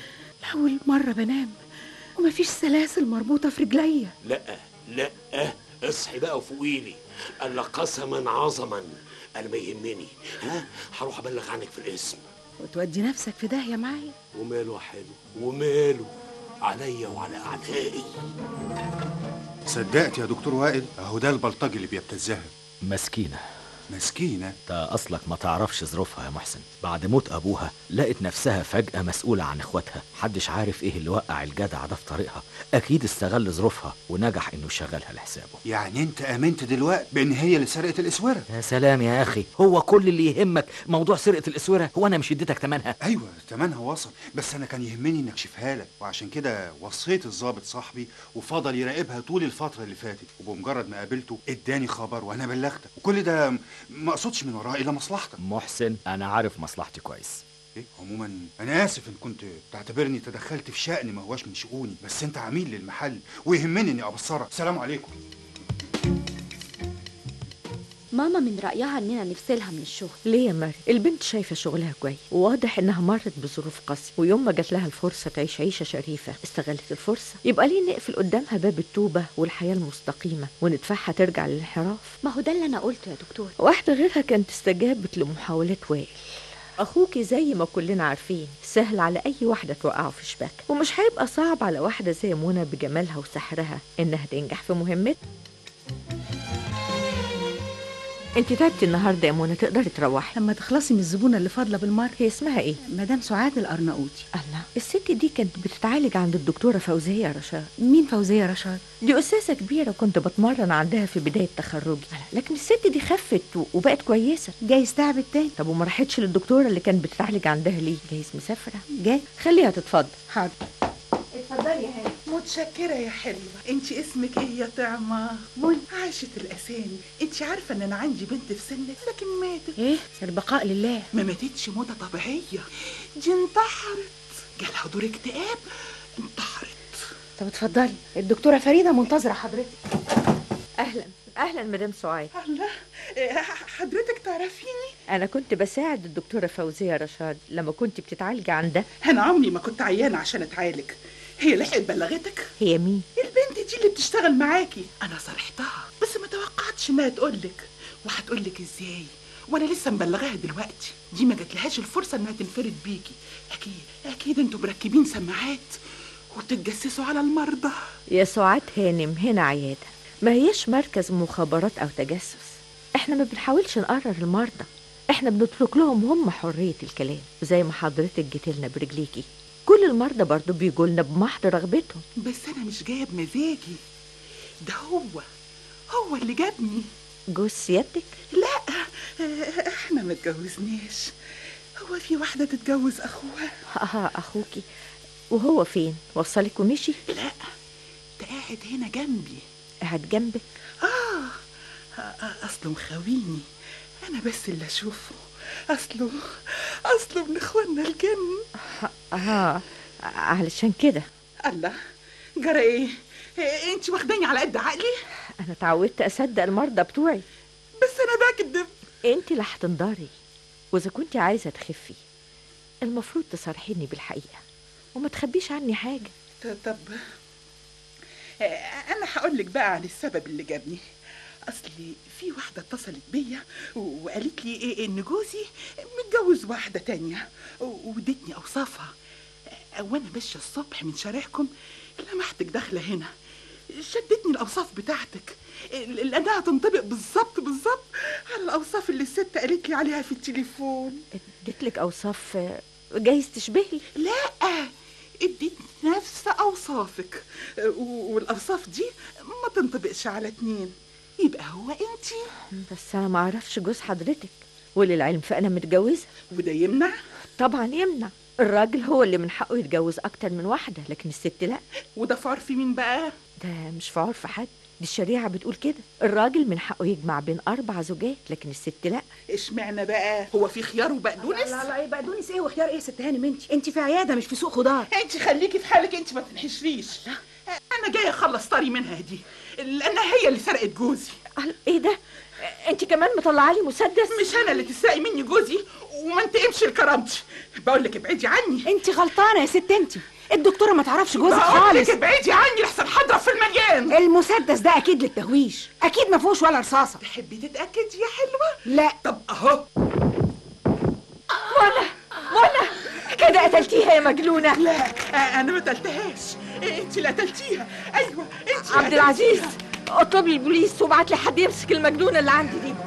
لاول مره بنام ومفيش سلاسل مربوطه في رجليا لا لا اصحي بقى وفوقيلي قال لك قسما عظما انا ما يهمني ها هروح ابلغ عنك في الاسم وتودي نفسك في داهيه معايا وماله يا حلو وماله عليا وعلى اعدائي صدقت يا دكتور وائل اهو ده البلطجي اللي بيبتزها مسكينة مسكينة ده أصلك ما تعرفش ظروفها يا محسن بعد موت أبوها لقت نفسها فجأة مسؤولة عن إخواتها محدش عارف إيه اللي وقع الجدع ده في طريقها أكيد استغل ظروفها ونجح إنه يشغلها لحسابه يعني انت امنت دلوقتي بان هي اللي سرقت الاسوره يا سلام يا أخي هو كل اللي يهمك موضوع سرقة الأسورة هو أنا مش اديتك تمنها ايوه تمنها وصل بس انا كان يهمني انك شفها لك وعشان كده وصيت الضابط صاحبي وفضل يراقبها طول الفتره اللي فاتت وبمجرد ما قابلته اداني خبر وانا بلغتك وكل ده م- ما اقصدش من وراه الا مصلحتك محسن أنا عارف مصلحتي كويس ايه عموما انا اسف ان كنت تعتبرني تدخلت في شأن ما هواش من شؤوني بس انت عميل للمحل ويهمني اني ابصرك سلام عليكم ماما من رأيها إننا نفصلها من الشغل ليه يا مريم البنت شايفة شغلها كويس وواضح إنها مرت بظروف قاسية ويوم ما جات لها الفرصة تعيش عيشة شريفة استغلت الفرصة يبقى ليه نقفل قدامها باب التوبة والحياة المستقيمة وندفعها ترجع للانحراف ما هو ده اللي أنا قلته يا دكتور واحدة غيرها كانت استجابت لمحاولات وائل أخوكي زي ما كلنا عارفين سهل على أي واحدة توقعه في شباك ومش هيبقى صعب على واحدة زي منى بجمالها وسحرها إنها تنجح في مهمتها انت تعبتي النهارده يا منى تقدري تروحي لما تخلصي من الزبونه اللي فاضله بالمره هي اسمها ايه مدام سعاد الارناؤوطي الله الست دي كانت بتتعالج عند الدكتوره فوزيه رشاد مين فوزيه رشاد دي استاذه كبيره كنت بتمرن عندها في بدايه تخرجي لكن الست دي خفت و- وبقت كويسه جايز تعبت تاني طب وما راحتش للدكتوره اللي كانت بتتعالج عندها ليه جايز مسافره جاي خليها تتفضل حاضر اتفضلي يا هاني متشكرة يا حلوة انت اسمك ايه يا طعمة منى. عاشت الاسامي انت عارفة ان انا عندي بنت في سنك لكن ماتت ايه البقاء لله ما ماتتش موتة طبيعية دي انتحرت جالها دور اكتئاب انتحرت طب اتفضلي الدكتوره فريده منتظره حضرتك اهلا اهلا مدام سعاد الله إيه، حضرتك تعرفيني انا كنت بساعد الدكتوره فوزيه رشاد لما كنت بتتعالجي عندها انا عمري ما كنت عيانة عشان اتعالج هي لحقت بلغتك هي مين البنت دي اللي بتشتغل معاكي انا صرحتها بس ما توقعتش انها تقولك وهتقولك ازاي وانا لسه مبلغاها دلوقتي دي ما جاتلهاش الفرصه انها تنفرد بيكي اكيد اكيد انتوا مركبين سماعات وتتجسسوا على المرضى يا سعاد هانم هنا عيادة ما هيش مركز مخابرات أو تجسس احنا ما بنحاولش نقرر المرضى احنا بنترك لهم هم حرية الكلام زي ما حضرتك جيت لنا برجليكي كل المرضى برضو بيجوا لنا بمحض رغبتهم بس انا مش جايه بمزاجي ده هو هو اللي جابني جوز سيادتك لا احنا ما اتجوزناش هو في واحده تتجوز اخوها اه اخوكي وهو فين وصلك ومشي لا ده قاعد هنا جنبي قاعد جنبك آه آه، أصله مخاويني أنا بس اللي أشوفه أصله أصله من إخواننا الجن اه علشان كده الله جرى إيه؟ إيه، أنت واخداني على قد عقلي؟ انا اتعودت اصدق المرضى بتوعي بس أنا بكذب انت اللي هتنضري واذا كنت عايزه تخفي المفروض تصارحيني بالحقيقه وما تخبيش عني حاجه ط- طب آه، أنا هقول لك بقى عن السبب اللي جابني أصلي في واحدة اتصلت بيا و- وقالت لي إيه إن جوزي متجوز واحدة تانية و- وادتني أوصافها آه، وأنا ماشية الصبح من شارعكم لمحتك داخلة هنا شدتني الأوصاف بتاعتك ال- لأنها تنطبق بالظبط بالظبط على الأوصاف اللي الست قالت لي عليها في التليفون اديتلك اوصاف آه، جايز تشبهي لا اديت نفس اوصافك و- والاوصاف دي ما تنطبقش على اتنين يبقى هو انتي بس انا ما اعرفش جوز حضرتك وللعلم فانا متجوزه وده يمنع طبعا يمنع الراجل هو اللي من حقه يتجوز اكتر من واحده لكن الست لا وده في عرف مين بقى ده مش في عرف حد دي الشريعه بتقول كده الراجل من حقه يجمع بين اربع زوجات لكن الست لا اشمعنى بقى هو في خيار وبقدونس لا لا ايه بقدونس ايه وخيار ايه يا ست هانم انت انت في عياده مش في سوق خضار انت خليكي في حالك انت ما تنحشريش انا جايه اخلص طاري منها دي لانها هي اللي سرقت جوزي قال ايه ده انت كمان مطلعه لي مسدس مش انا اللي تسرقي مني جوزي وما انتقمش لكرامتي بقول لك ابعدي عني انت غلطانه يا ست انت الدكتوره ما تعرفش جوزك بقول خالص لك ابعدي عني لحسن هضرب في المليان المسدس ده اكيد للتهويش اكيد ما فيهوش ولا رصاصه تحبي تتاكدي يا حلوه لا طب اهو منى منى كده قتلتيها يا مجنونه لا آه، انا ما قتلتهاش انت اللي قتلتيها ايوه انت عبد العزيز اطلب لي البوليس وابعت لي حد يمسك المجنونه اللي عندي دي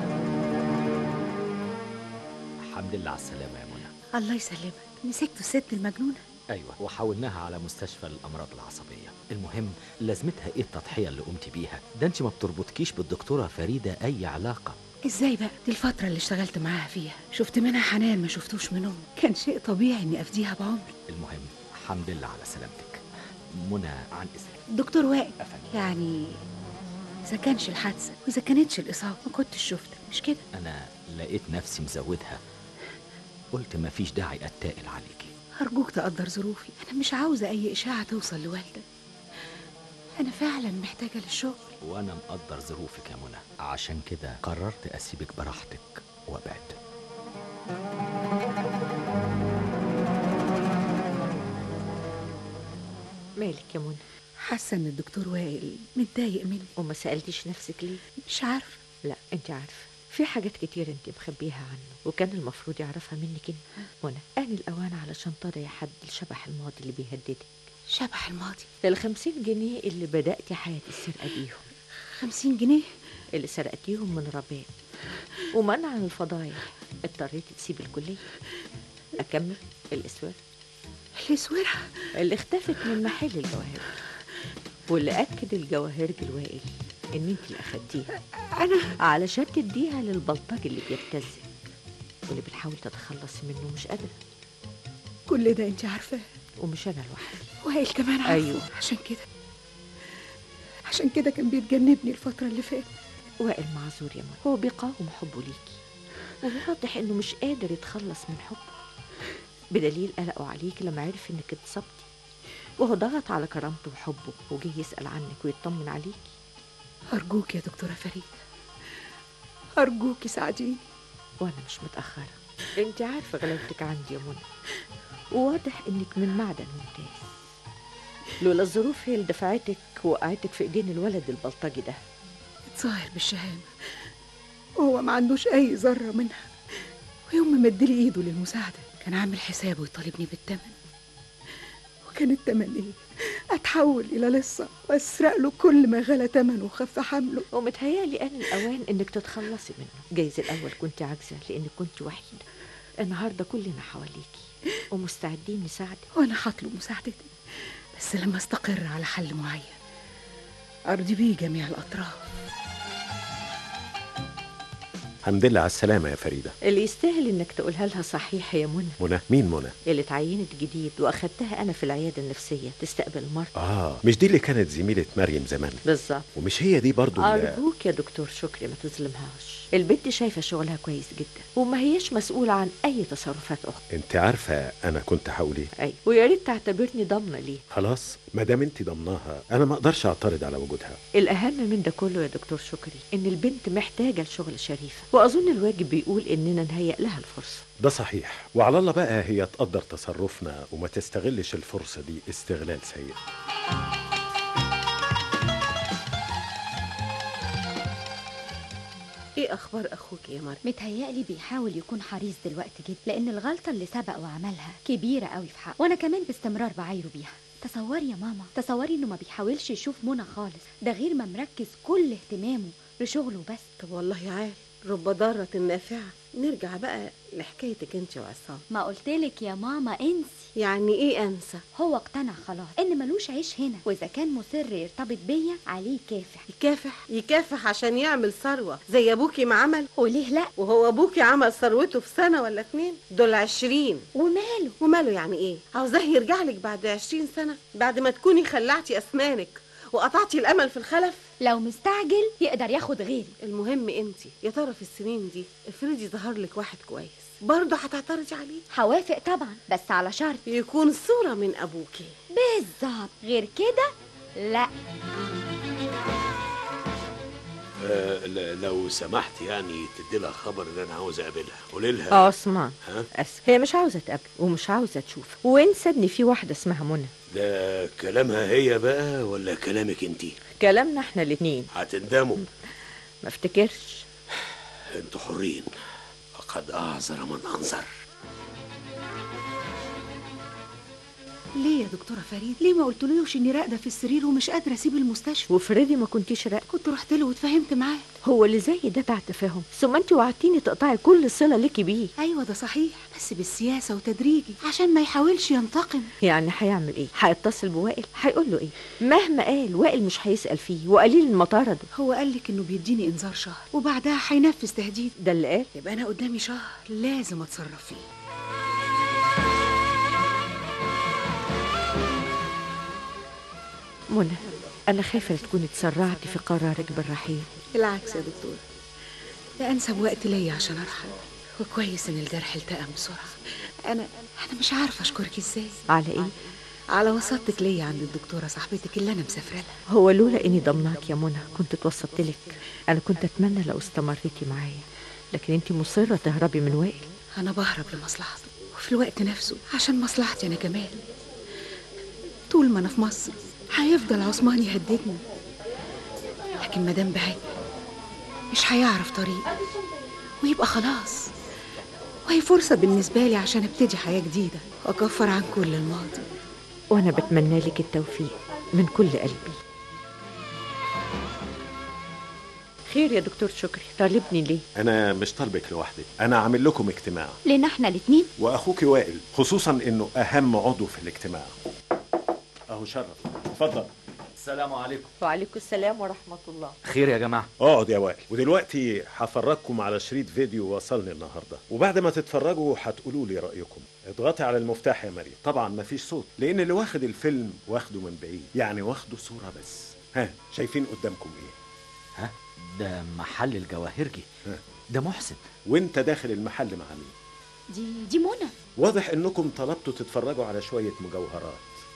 الحمد لله على السلامة يا منى الله يسلمك مسكتوا الست المجنونه أيوة وحولناها على مستشفى الأمراض العصبية المهم لازمتها إيه التضحية اللي قمت بيها ده أنت ما بتربطكيش بالدكتورة فريدة أي علاقة ازاي بقى دي الفتره اللي اشتغلت معاها فيها شفت منها حنان ما شفتوش من امي كان شيء طبيعي اني افديها بعمري المهم الحمد لله على سلامتك منى عن إذنك دكتور وائل يعني اذا كانش الحادثه واذا كانتش الاصابه ما كنتش شفتك مش كده أنا لقيت نفسي مزودها قلت ما فيش داعي أتقل عليكي ارجوك تقدر ظروفي انا مش عاوزه اي اشاعه توصل لوالدك انا فعلا محتاجه للشغل وأنا مقدر ظروفك يا منى عشان كده قررت أسيبك براحتك وأبعد مالك يا منى حاسه ان الدكتور وائل متضايق مني وما سألتيش نفسك ليه مش عارفه لا انت عارفه في حاجات كتير انت مخبيها عنه وكان المفروض يعرفها منك انت منى آن الأوان علشان تضعي حد الشبح الماضي اللي بيهددك شبح الماضي الخمسين جنيه اللي بدأتي حياة السرقة بيهم خمسين جنيه اللي سرقتيهم من رباب ومنعا الفضايح اضطريتي تسيب الكلية أكمل الإسوار الاسوره اللي اختفت من محل الجواهر واللي أكد الجواهر الوائل إن أنت اللي أخدتيها أنا علشان تديها للبلطجي اللي بيبتزك واللي بتحاول تتخلص منه مش قادرة كل ده انت عارفاه ومش أنا لوحدي وائل كمان عارفه أيوه. عشان كده عشان كده كان بيتجنبني الفتره اللي فاتت وائل معذور يا منى هو بيقاوم حبه ليكي وواضح إنه مش قادر يتخلص من حبه بدليل قلقه عليك لما عرف إنك اتصبتي وهو ضغط على كرامته وحبه وجه يسأل عنك ويطمن عليكي ارجوك يا دكتوره فريد ارجوك ساعديني وانا مش متأخرة انت عارفة غلاوتك عندي يا منى وواضح انك من معدن ممتاز لولا الظروف هي اللي دفعتك ووقعتك في ايدين الولد البلطجي ده اتظاهر بالشهامه وهو ما عندوش اي ذره منها ويوم ما مدلي ايده للمساعده كان عامل حسابه يطالبني بالثمن وكان الثمن ايه اتحول الى لصه واسرق له كل ما غلى ثمنه وخف حمله ومتهيألي آن الأوان إنك تتخلصي منه جايز الأول كنت عاجزة لأنك كنت وحيدة النهاردة كلنا حواليكي ومستعدين نساعدك وانا هطلب مساعدتك بس لما استقر على حل معين ارضي بيه جميع الاطراف الحمد لله على السلامة يا فريدة اللي يستاهل إنك تقولها لها صحيح يا منى منى مين منى؟ اللي اتعينت جديد وأخدتها أنا في العيادة النفسية تستقبل المرضى آه مش دي اللي كانت زميلة مريم زمان بالظبط ومش هي دي برضو اللي... أرجوك يا دكتور شكري ما تظلمهاش البنت شايفة شغلها كويس جدا وما هيش مسؤولة عن أي تصرفات أخرى انت عارفة أنا كنت هقول إيه؟ أي ويا ريت تعتبرني ضامنة ليه خلاص ما دام انت ضمناها أنا ما أقدرش أعترض على وجودها الأهم من ده كله يا دكتور شكري إن البنت محتاجة لشغل شريفة وأظن الواجب بيقول إننا نهيئ لها الفرصة ده صحيح وعلى الله بقى هي تقدر تصرفنا وما تستغلش الفرصة دي استغلال سيء ايه اخبار اخوك يا مريم متهيألي بيحاول يكون حريص دلوقتي جدا لأن الغلطة اللي سبق وعملها كبيرة قوي في حقه وأنا كمان باستمرار بعايره بيها تصوري يا ماما تصوري إنه ما بيحاولش يشوف منى خالص ده غير ما مركز كل اهتمامه لشغله بس طب والله عال رب ضارة نافعة نرجع بقى لحكايتك انت وعصام ما قلتلك يا ماما انسي يعني ايه انسى هو اقتنع خلاص ان ملوش عيش هنا واذا كان مصر يرتبط بيا عليه كافح يكافح يكافح عشان يعمل ثروة زي ابوكي ما عمل وليه لا وهو ابوكي عمل ثروته في سنة ولا اتنين دول عشرين وماله وماله يعني ايه عاوزاه يرجع لك بعد عشرين سنة بعد ما تكوني خلعتي اسنانك وقطعتي الامل في الخلف لو مستعجل يقدر ياخد غيري المهم انت يا ترى في السنين دي افرضي ظهر لك واحد كويس برضه هتعترضي عليه هوافق طبعا بس على شرط يكون صورة من ابوكي بالظبط غير كده لا آه ل- لو سمحت يعني تدي لها خبر ان انا عاوز اقابلها قولي لها عثمان ها اسف هي مش عاوزه تقابل ومش عاوزه تشوف وانسى ان في واحده اسمها منى ده كلامها هي بقى ولا كلامك انتي كلامنا احنا الاتنين هتندموا ما افتكرش انتوا حرين وقد اعذر من انظر ليه يا دكتورة فريد ليه ما قلتلوش اني راقدة في السرير ومش قادرة اسيب المستشفى وفريدي ما كنتيش راقده كنت رحت له واتفاهمت معاه هو اللي زي ده بتاع تفاهم ثم انت وعدتيني تقطعي كل صله ليكي بيه ايوه ده صحيح بس بالسياسة وتدريجي عشان ما يحاولش ينتقم يعني هيعمل ايه هيتصل بوائل هيقول له ايه مهما قال وائل مش هيسال فيه وقليل ما طرده هو قال لك انه بيديني انذار شهر وبعدها هينفذ تهديد ده اللي قال يبقى انا قدامي شهر لازم اتصرف فيه منى انا خايفه تكوني اتسرعتي في قرارك بالرحيل بالعكس يا دكتور ده انسب وقت ليا عشان ارحل وكويس ان الجرح التئم بسرعه انا انا مش عارفه اشكرك ازاي على ايه على وسطك ليا عند الدكتوره صاحبتك اللي انا مسافره لها هو لولا اني ضمناك يا منى كنت اتوسطت لك انا كنت اتمنى لو استمريتي معايا لكن انت مصره تهربي من وائل انا بهرب لمصلحته وفي الوقت نفسه عشان مصلحتي انا كمان طول ما انا في مصر هيفضل عثمان يهددني لكن مادام بعد مش هيعرف طريق ويبقى خلاص وهي فرصة بالنسبة لي عشان ابتدي حياة جديدة واكفر عن كل الماضي وانا بتمنى لك التوفيق من كل قلبي خير يا دكتور شكري طالبني ليه انا مش طالبك لوحدك انا عامل لكم اجتماع لنا احنا الاتنين واخوك وائل خصوصا انه اهم عضو في الاجتماع اهو شرف اتفضل السلام عليكم وعليكم السلام ورحمه الله خير يا جماعه اقعد يا وائل ودلوقتي هفرجكم على شريط فيديو وصلني النهارده وبعد ما تتفرجوا هتقولوا لي رايكم اضغطي على المفتاح يا مريم طبعا مفيش صوت لان اللي واخد الفيلم واخده من بعيد يعني واخده صوره بس ها شايفين قدامكم ايه ها ده محل الجواهرجي ده محسن وانت داخل المحل مع مين دي دي منى واضح انكم طلبتوا تتفرجوا على شويه مجوهرات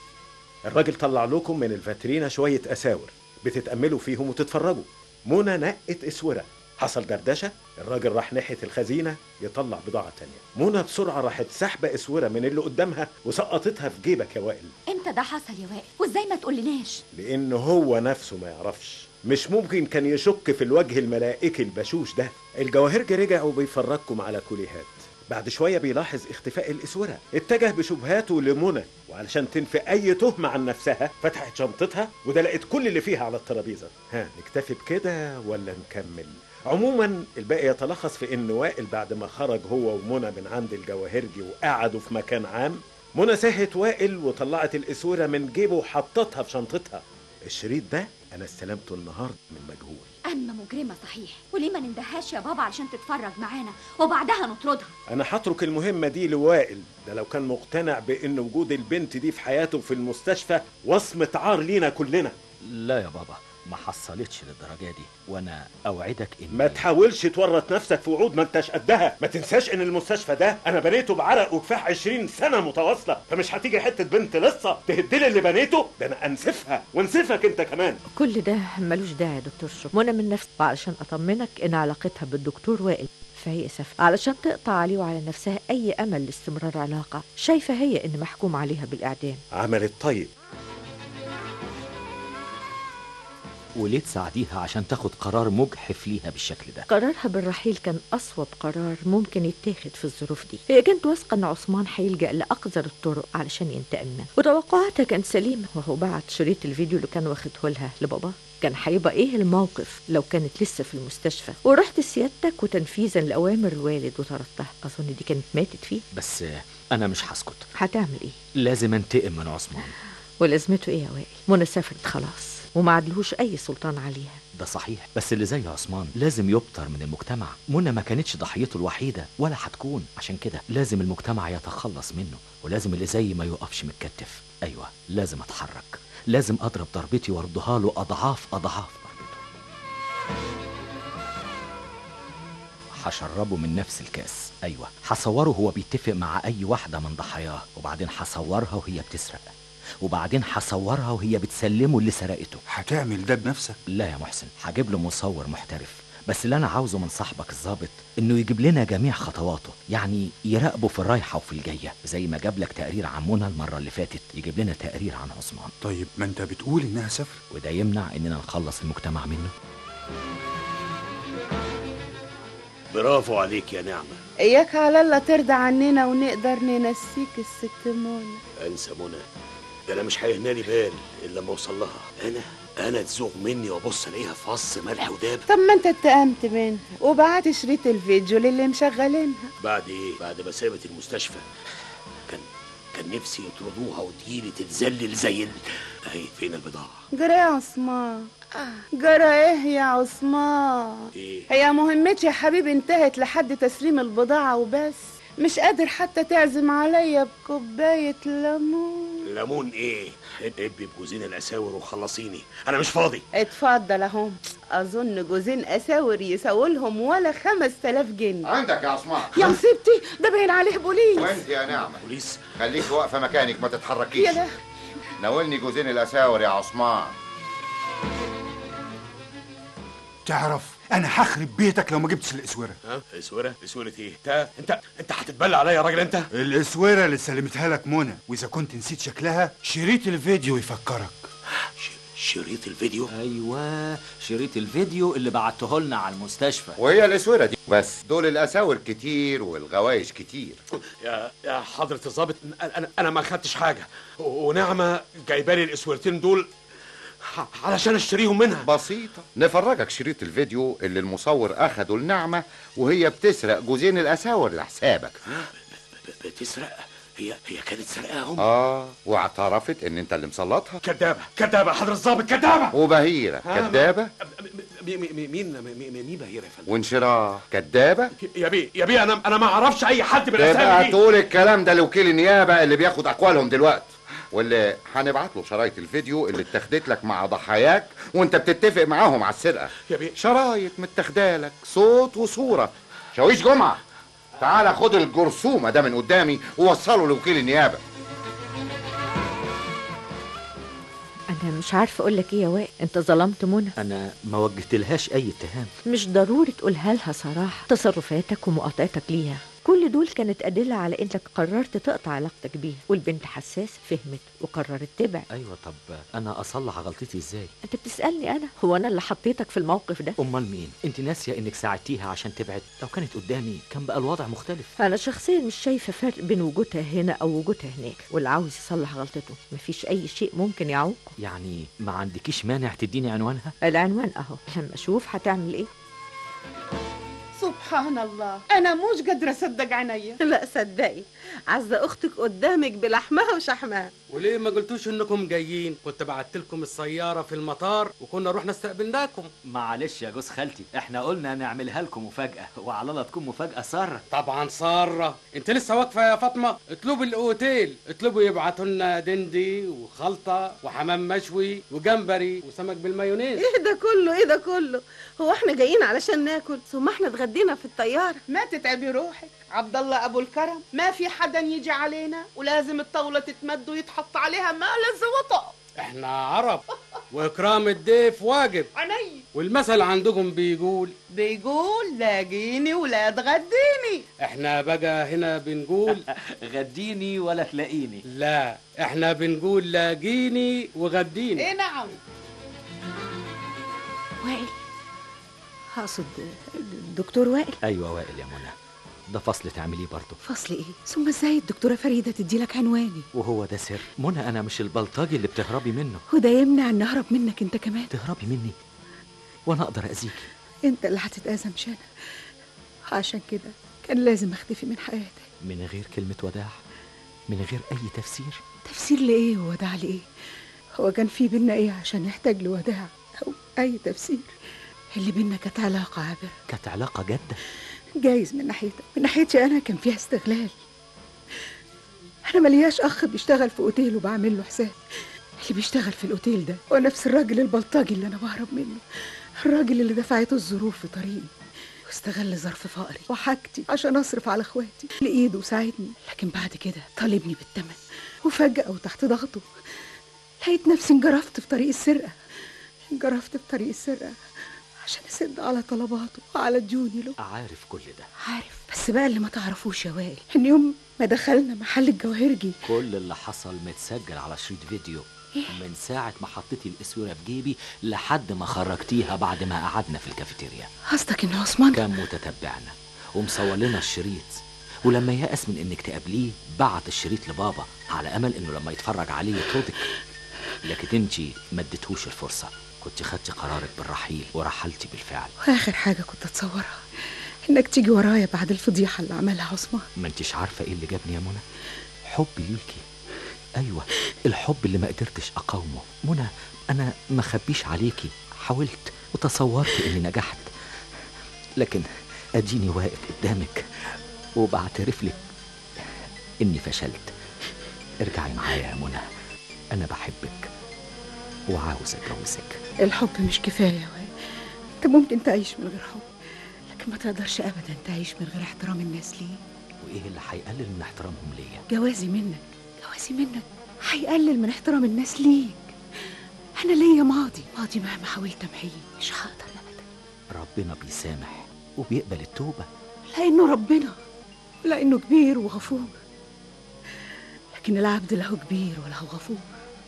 الراجل طلع لكم من الفاترينا شويه اساور بتتاملوا فيهم وتتفرجوا منى نقت اسوره حصل دردشه الراجل راح ناحيه الخزينه يطلع بضاعه تانية منى بسرعه راحت سحبه اسوره من اللي قدامها وسقطتها في جيبك يا وائل امتى ده حصل يا وائل وازاي ما تقولناش لان هو نفسه ما يعرفش مش ممكن كان يشك في الوجه الملائكي البشوش ده الجواهرجي رجع وبيفرجكم على كليهات بعد شوية بيلاحظ اختفاء الإسورة اتجه بشبهاته لمنى وعلشان تنفي أي تهمة عن نفسها فتحت شنطتها وده لقيت كل اللي فيها على الترابيزة ها نكتفي بكده ولا نكمل عموما الباقي يتلخص في ان وائل بعد ما خرج هو ومنى من عند الجواهرجي وقعدوا في مكان عام منى ساهت وائل وطلعت الاسوره من جيبه وحطتها في شنطتها الشريط ده انا استلمته النهارده من مجهول أما مجرمة صحيح وليه ما نندهاش يا بابا علشان تتفرج معانا وبعدها نطردها انا هترك المهمه دي لوائل ده لو كان مقتنع بان وجود البنت دي في حياته في المستشفى وصمه عار لينا كلنا لا يا بابا ما حصلتش للدرجه دي وانا اوعدك ان ما تحاولش تورط نفسك في وعود ما انتش قدها ما تنساش ان المستشفى ده انا بنيته بعرق وكفاح 20 سنه متواصله فمش هتيجي حته بنت لسه تهدلي اللي بنيته ده انا انسفها وانسفك انت كمان كل ده ملوش داعي يا دكتور شكري منى من نفسي وعلشان اطمنك ان علاقتها بالدكتور وائل فهي سف علشان تقطع عليه وعلى نفسها اي امل لاستمرار علاقه شايفه هي ان محكوم عليها بالاعدام عملت طيب وليه تساعديها عشان تاخد قرار مجحف ليها بالشكل ده قرارها بالرحيل كان أصوب قرار ممكن يتاخد في الظروف دي هي كانت واثقة إن عثمان هيلجأ لأقذر الطرق علشان ينتقم منه وتوقعاتها كانت سليمة وهو بعت شريط الفيديو اللي كان واخده لها لبابا كان هيبقى ايه الموقف لو كانت لسه في المستشفى ورحت سيادتك وتنفيذا لأوامر الوالد وطردتها أظن دي كانت ماتت فيه بس انا مش هسكت هتعمل ايه لازم انتقم من عثمان ولازمته ايه يا وائل منى سافرت خلاص وما عدلهوش أي سلطان عليها ده صحيح بس اللي زي عثمان لازم يبتر من المجتمع منى ما كانتش ضحيته الوحيدة ولا هتكون عشان كده لازم المجتمع يتخلص منه ولازم اللي زي ما يقفش متكتف ايوه لازم اتحرك لازم اضرب ضربتي واردها له اضعاف اضعاف ضربته هشربه من نفس الكاس ايوه هصوره هو بيتفق مع اي واحدة من ضحاياه وبعدين هصورها وهي بتسرق وبعدين هصورها وهي بتسلمه اللي سرقته هتعمل ده بنفسك لا يا محسن هجيب له مصور محترف بس اللي انا عاوزه من صاحبك الظابط انه يجيب لنا جميع خطواته يعني يراقبه في الرايحه وفي الجايه زي ما جاب لك تقرير عن منى المره اللي فاتت يجيب لنا تقرير عن عثمان طيب ما انت بتقول انها سافرت وده يمنع اننا نخلص المجتمع منه برافو عليك يا نعمة اياك على الله ترضى عننا ونقدر ننسيك الست منى انسى منى ده انا مش هيهنالي بال الا لما اوصل لها انا انا تزوغ مني وابص الاقيها في فص ملح وداب طب ما انت اتهمت منها وبعت شريط الفيديو للي مشغلينها بعد ايه بعد ما سابت المستشفى كان كان نفسي يطردوها وتجيلي تتذلل زي ال... اهي فين البضاعة جرى يا عثمان جرى ايه يا عثمان ايه هي مهمتي يا حبيبي انتهت لحد تسليم البضاعة وبس مش قادر حتى تعزم عليا بكوباية ليمون ليمون ايه ابي بجوزين الاساور وخلصيني انا مش فاضي اتفضل اهم اظن جوزين اساور يساووا لهم ولا خمس تلاف جنيه عندك يا عثمان يا مصيبتي ده باين عليه بوليس وانت يا نعمة بوليس خليك واقفة مكانك ما تتحركيش يا لا ناولني جوزين الأساور يا عثمان تعرف انا هخرب بيتك لو ما جبتش الاسوره ها اسوره اسوره ايه انت انت انت هتتبلى عليا يا راجل انت الاسوره اللي سلمتها لك منى واذا كنت نسيت شكلها شريط الفيديو يفكرك شريط الفيديو ايوه شريط الفيديو اللي بعته لنا على المستشفى وهي الأسورة دي بس دول الأساور كتير والغوايش كتير يا يا حضرة الضابط انا انا ما خدتش حاجة ونعمة جايبالي الاسورتين دول ح- علشان اشتريهم منها بسيطة نفرجك شريط الفيديو اللي المصور أخده لنعمة وهي بتسرق جوزين الأساور لحسابك ب- بتسرق هي هي كانت سرقاهم آه واعترفت إن أنت اللي مسلطها كدابة كدابة حضرة الضابط كدابة وبهيرة آه، ما- كدابة مي- مي- مي- مين مين مين بهيرة يا فندم وانشراح كدابة يا بيه يا بيه انا انا ما اعرفش اي حد تبقى بالاسامي دي تقول الكلام ده لوكيل النيابة اللي بياخد أقوالهم دلوقتي واللي هنبعت له شرايط الفيديو اللي اتاخدت لك مع ضحاياك وانت بتتفق معاهم على السرقة يا بيه شرايط متاخده لك صوت وصورة شاويش جمعة تعالى خد الجرثومة ده من قدامي ووصله لوكيل النيابة انا مش عارفه اقول لك ايه يا وائل انت ظلمت منى انا ما وجهتلهاش اي اتهام مش ضروري تقولها لها صراحه تصرفاتك ومقاطعتك ليها كل دول كانت أدلة على إنك قررت تقطع علاقتك بيها والبنت حساسة فهمت وقررت تبعد ايوه طب انا اصلح غلطتي ازاي أنت بتسألني أنا هو أنا اللي حطيتك في الموقف ده امال مين انت ناسيه انك ساعدتيها عشان تبعد لو كانت قدامي كان بقى الوضع مختلف أنا شخصيا مش شايفة فرق بين وجودها هنا أو وجودها هناك واللي عاوز يصلح غلطته مفيش أي شيء ممكن يعوقه يعني ما عندكيش مانع تديني عنوانها العنوان أهو لما أشوف هتعمل إيه سبحان الله انا مش قادره اصدق عينيا لا صدقي عزه اختك قدامك بلحمها وشحمها وليه ما قلتوش انكم جايين كنت بعت لكم السياره في المطار وكنا رحنا استقبلناكم معلش يا جوز خالتي احنا قلنا نعملها لكم مفاجاه وعلى الله تكون مفاجاه ساره طبعا ساره انت لسه واقفه يا فاطمه اطلبوا الاوتيل اطلبوا يبعتوا لنا دندي وخلطه وحمام مشوي وجمبري وسمك بالمايونيز ايه ده كله ايه ده كله هو احنا جايين علشان ناكل ثم احنا اتغدينا في الطياره ما تتعبي روحك عبد الله ابو الكرم ما في حدا يجي علينا ولازم الطاوله تتمد ويتحط عليها ما لز وطأ احنا عرب واكرام الضيف واجب عيني والمثل عندكم بيقول بيقول لاقيني ولا تغديني احنا بقى هنا بنقول غديني ولا تلاقيني لا احنا بنقول لاقيني وغديني ايه نعم وائل هقصد الدكتور وائل ايوه وائل يا منى ده فصل تعمليه برضه فصل ايه ثم ازاي الدكتوره فريده تدي لك عنواني وهو ده سر منى انا مش البلطجي اللي بتهربي منه وده يمنع ان اهرب منك انت كمان تهربي مني وانا اقدر اذيكي انت اللي هتتاذى مش انا عشان كده كان لازم اختفي من حياتك من غير كلمه وداع من غير اي تفسير تفسير لايه ووداع لايه هو كان في بينا ايه عشان نحتاج لوداع او اي تفسير اللي بينا كانت علاقه عابره كانت علاقه جاده جايز من ناحيتك من ناحيتي انا كان فيها استغلال انا ملياش اخ بيشتغل في اوتيل وبعمل له حساب اللي بيشتغل في الاوتيل ده هو نفس الراجل البلطجي اللي انا بهرب منه الراجل اللي دفعته الظروف في طريقي واستغل ظرف فقري وحاجتي عشان اصرف على اخواتي لايده وساعدني لكن بعد كده طالبني بالثمن وفجأة وتحت ضغطه لقيت نفسي انجرفت في طريق السرقة انجرفت في طريق السرقة عشان اسد على طلباته وعلى ديوني له عارف كل ده عارف بس بقى اللي ما تعرفوش يا وائل ان يوم ما دخلنا محل الجواهرجي كل اللي حصل متسجل على شريط فيديو من ساعة ما حطيتي الاسورة في جيبي لحد ما خرجتيها بعد ما قعدنا في الكافيتيريا قصدك ان عثمان كان متتبعنا ومصور لنا الشريط ولما يأس من انك تقابليه بعت الشريط لبابا على امل انه لما يتفرج عليه يطردك لكن انتي ما اديتهوش الفرصة كنت خدتي قرارك بالرحيل ورحلتي بالفعل واخر حاجة كنت اتصورها انك تيجي ورايا بعد الفضيحة اللي عملها عثمان ما انتش عارفة ايه اللي جابني يا منى حبي ليكي ايوه الحب اللي ما قدرتش اقاومه منى انا ما خبيش عليكي حاولت وتصورت اني نجحت لكن اديني واقف قدامك وبعترف لك اني فشلت ارجعي معايا يا منى انا بحبك وعاوز اتجوزك الحب مش كفاية يا وائل انت ممكن تعيش من غير حب لكن ما تقدرش ابدا تعيش من غير احترام الناس ليه وايه اللي هيقلل من احترامهم ليا جوازي منك جوازي منك هيقلل من احترام الناس ليك انا ليا ماضي ماضي مهما حاولت امحيه مش هقدر ربنا بيسامح وبيقبل التوبة لانه ربنا لانه كبير وغفور لكن العبد له كبير وله غفور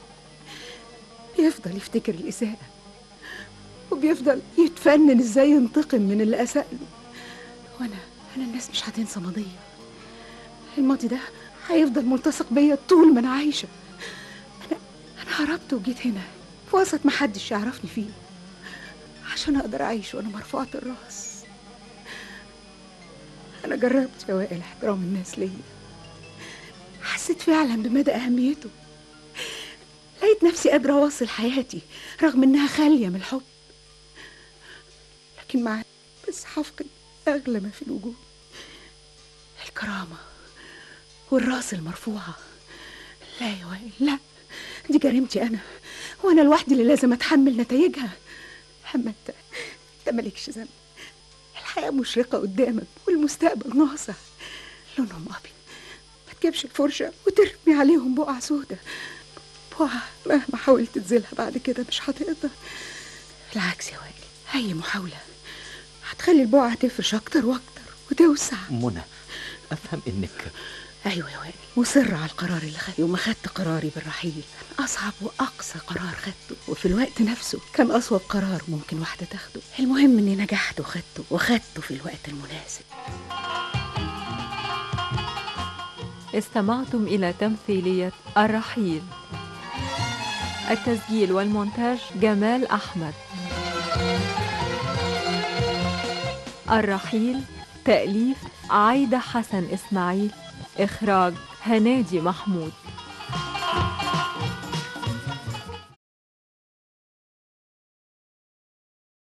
بيفضل يفتكر الإساءة وبيفضل يتفنن ازاي ينتقم من اللي أساء له وانا انا الناس مش هتنسى ماضية الماضي ده هيفضل ملتصق بيا طول ما انا عايشة انا انا هربت وجيت هنا في وسط محدش يعرفني فيه عشان اقدر اعيش وانا مرفوعة الراس انا جربت يا وائل احترام الناس ليا حسيت فعلا بمدى اهميته لقيت نفسي قادرة أواصل حياتي رغم إنها خالية من الحب لكن مع بس هفقد أغلى ما في الوجود الكرامة والراس المرفوعة لا يا وائل لا دي جريمتي أنا وأنا لوحدي اللي لازم أتحمل نتائجها أما أنت أنت مالكش ذنب الحياة مشرقة قدامك والمستقبل ناصع لونهم أبيض ما تجيبش الفرشة وترمي عليهم بقع سودة بقع مهما حاولت تزيلها بعد كده مش هتقدر بالعكس يا وائل أي محاولة هتخلي البقعة تفرش أكتر وأكتر وتوسع منى افهم انك أيوة يا وائل مصر على القرار اللي خدته يوم ما خدت قراري بالرحيل كان أصعب وأقصى قرار خدته وفي الوقت نفسه كان أصوب قرار ممكن واحدة تاخده المهم إني نجحت وخدته وخدته في الوقت المناسب استمعتم إلى تمثيلية الرحيل التسجيل والمونتاج جمال أحمد الرحيل تأليف عايدة حسن إسماعيل إخراج هنادي محمود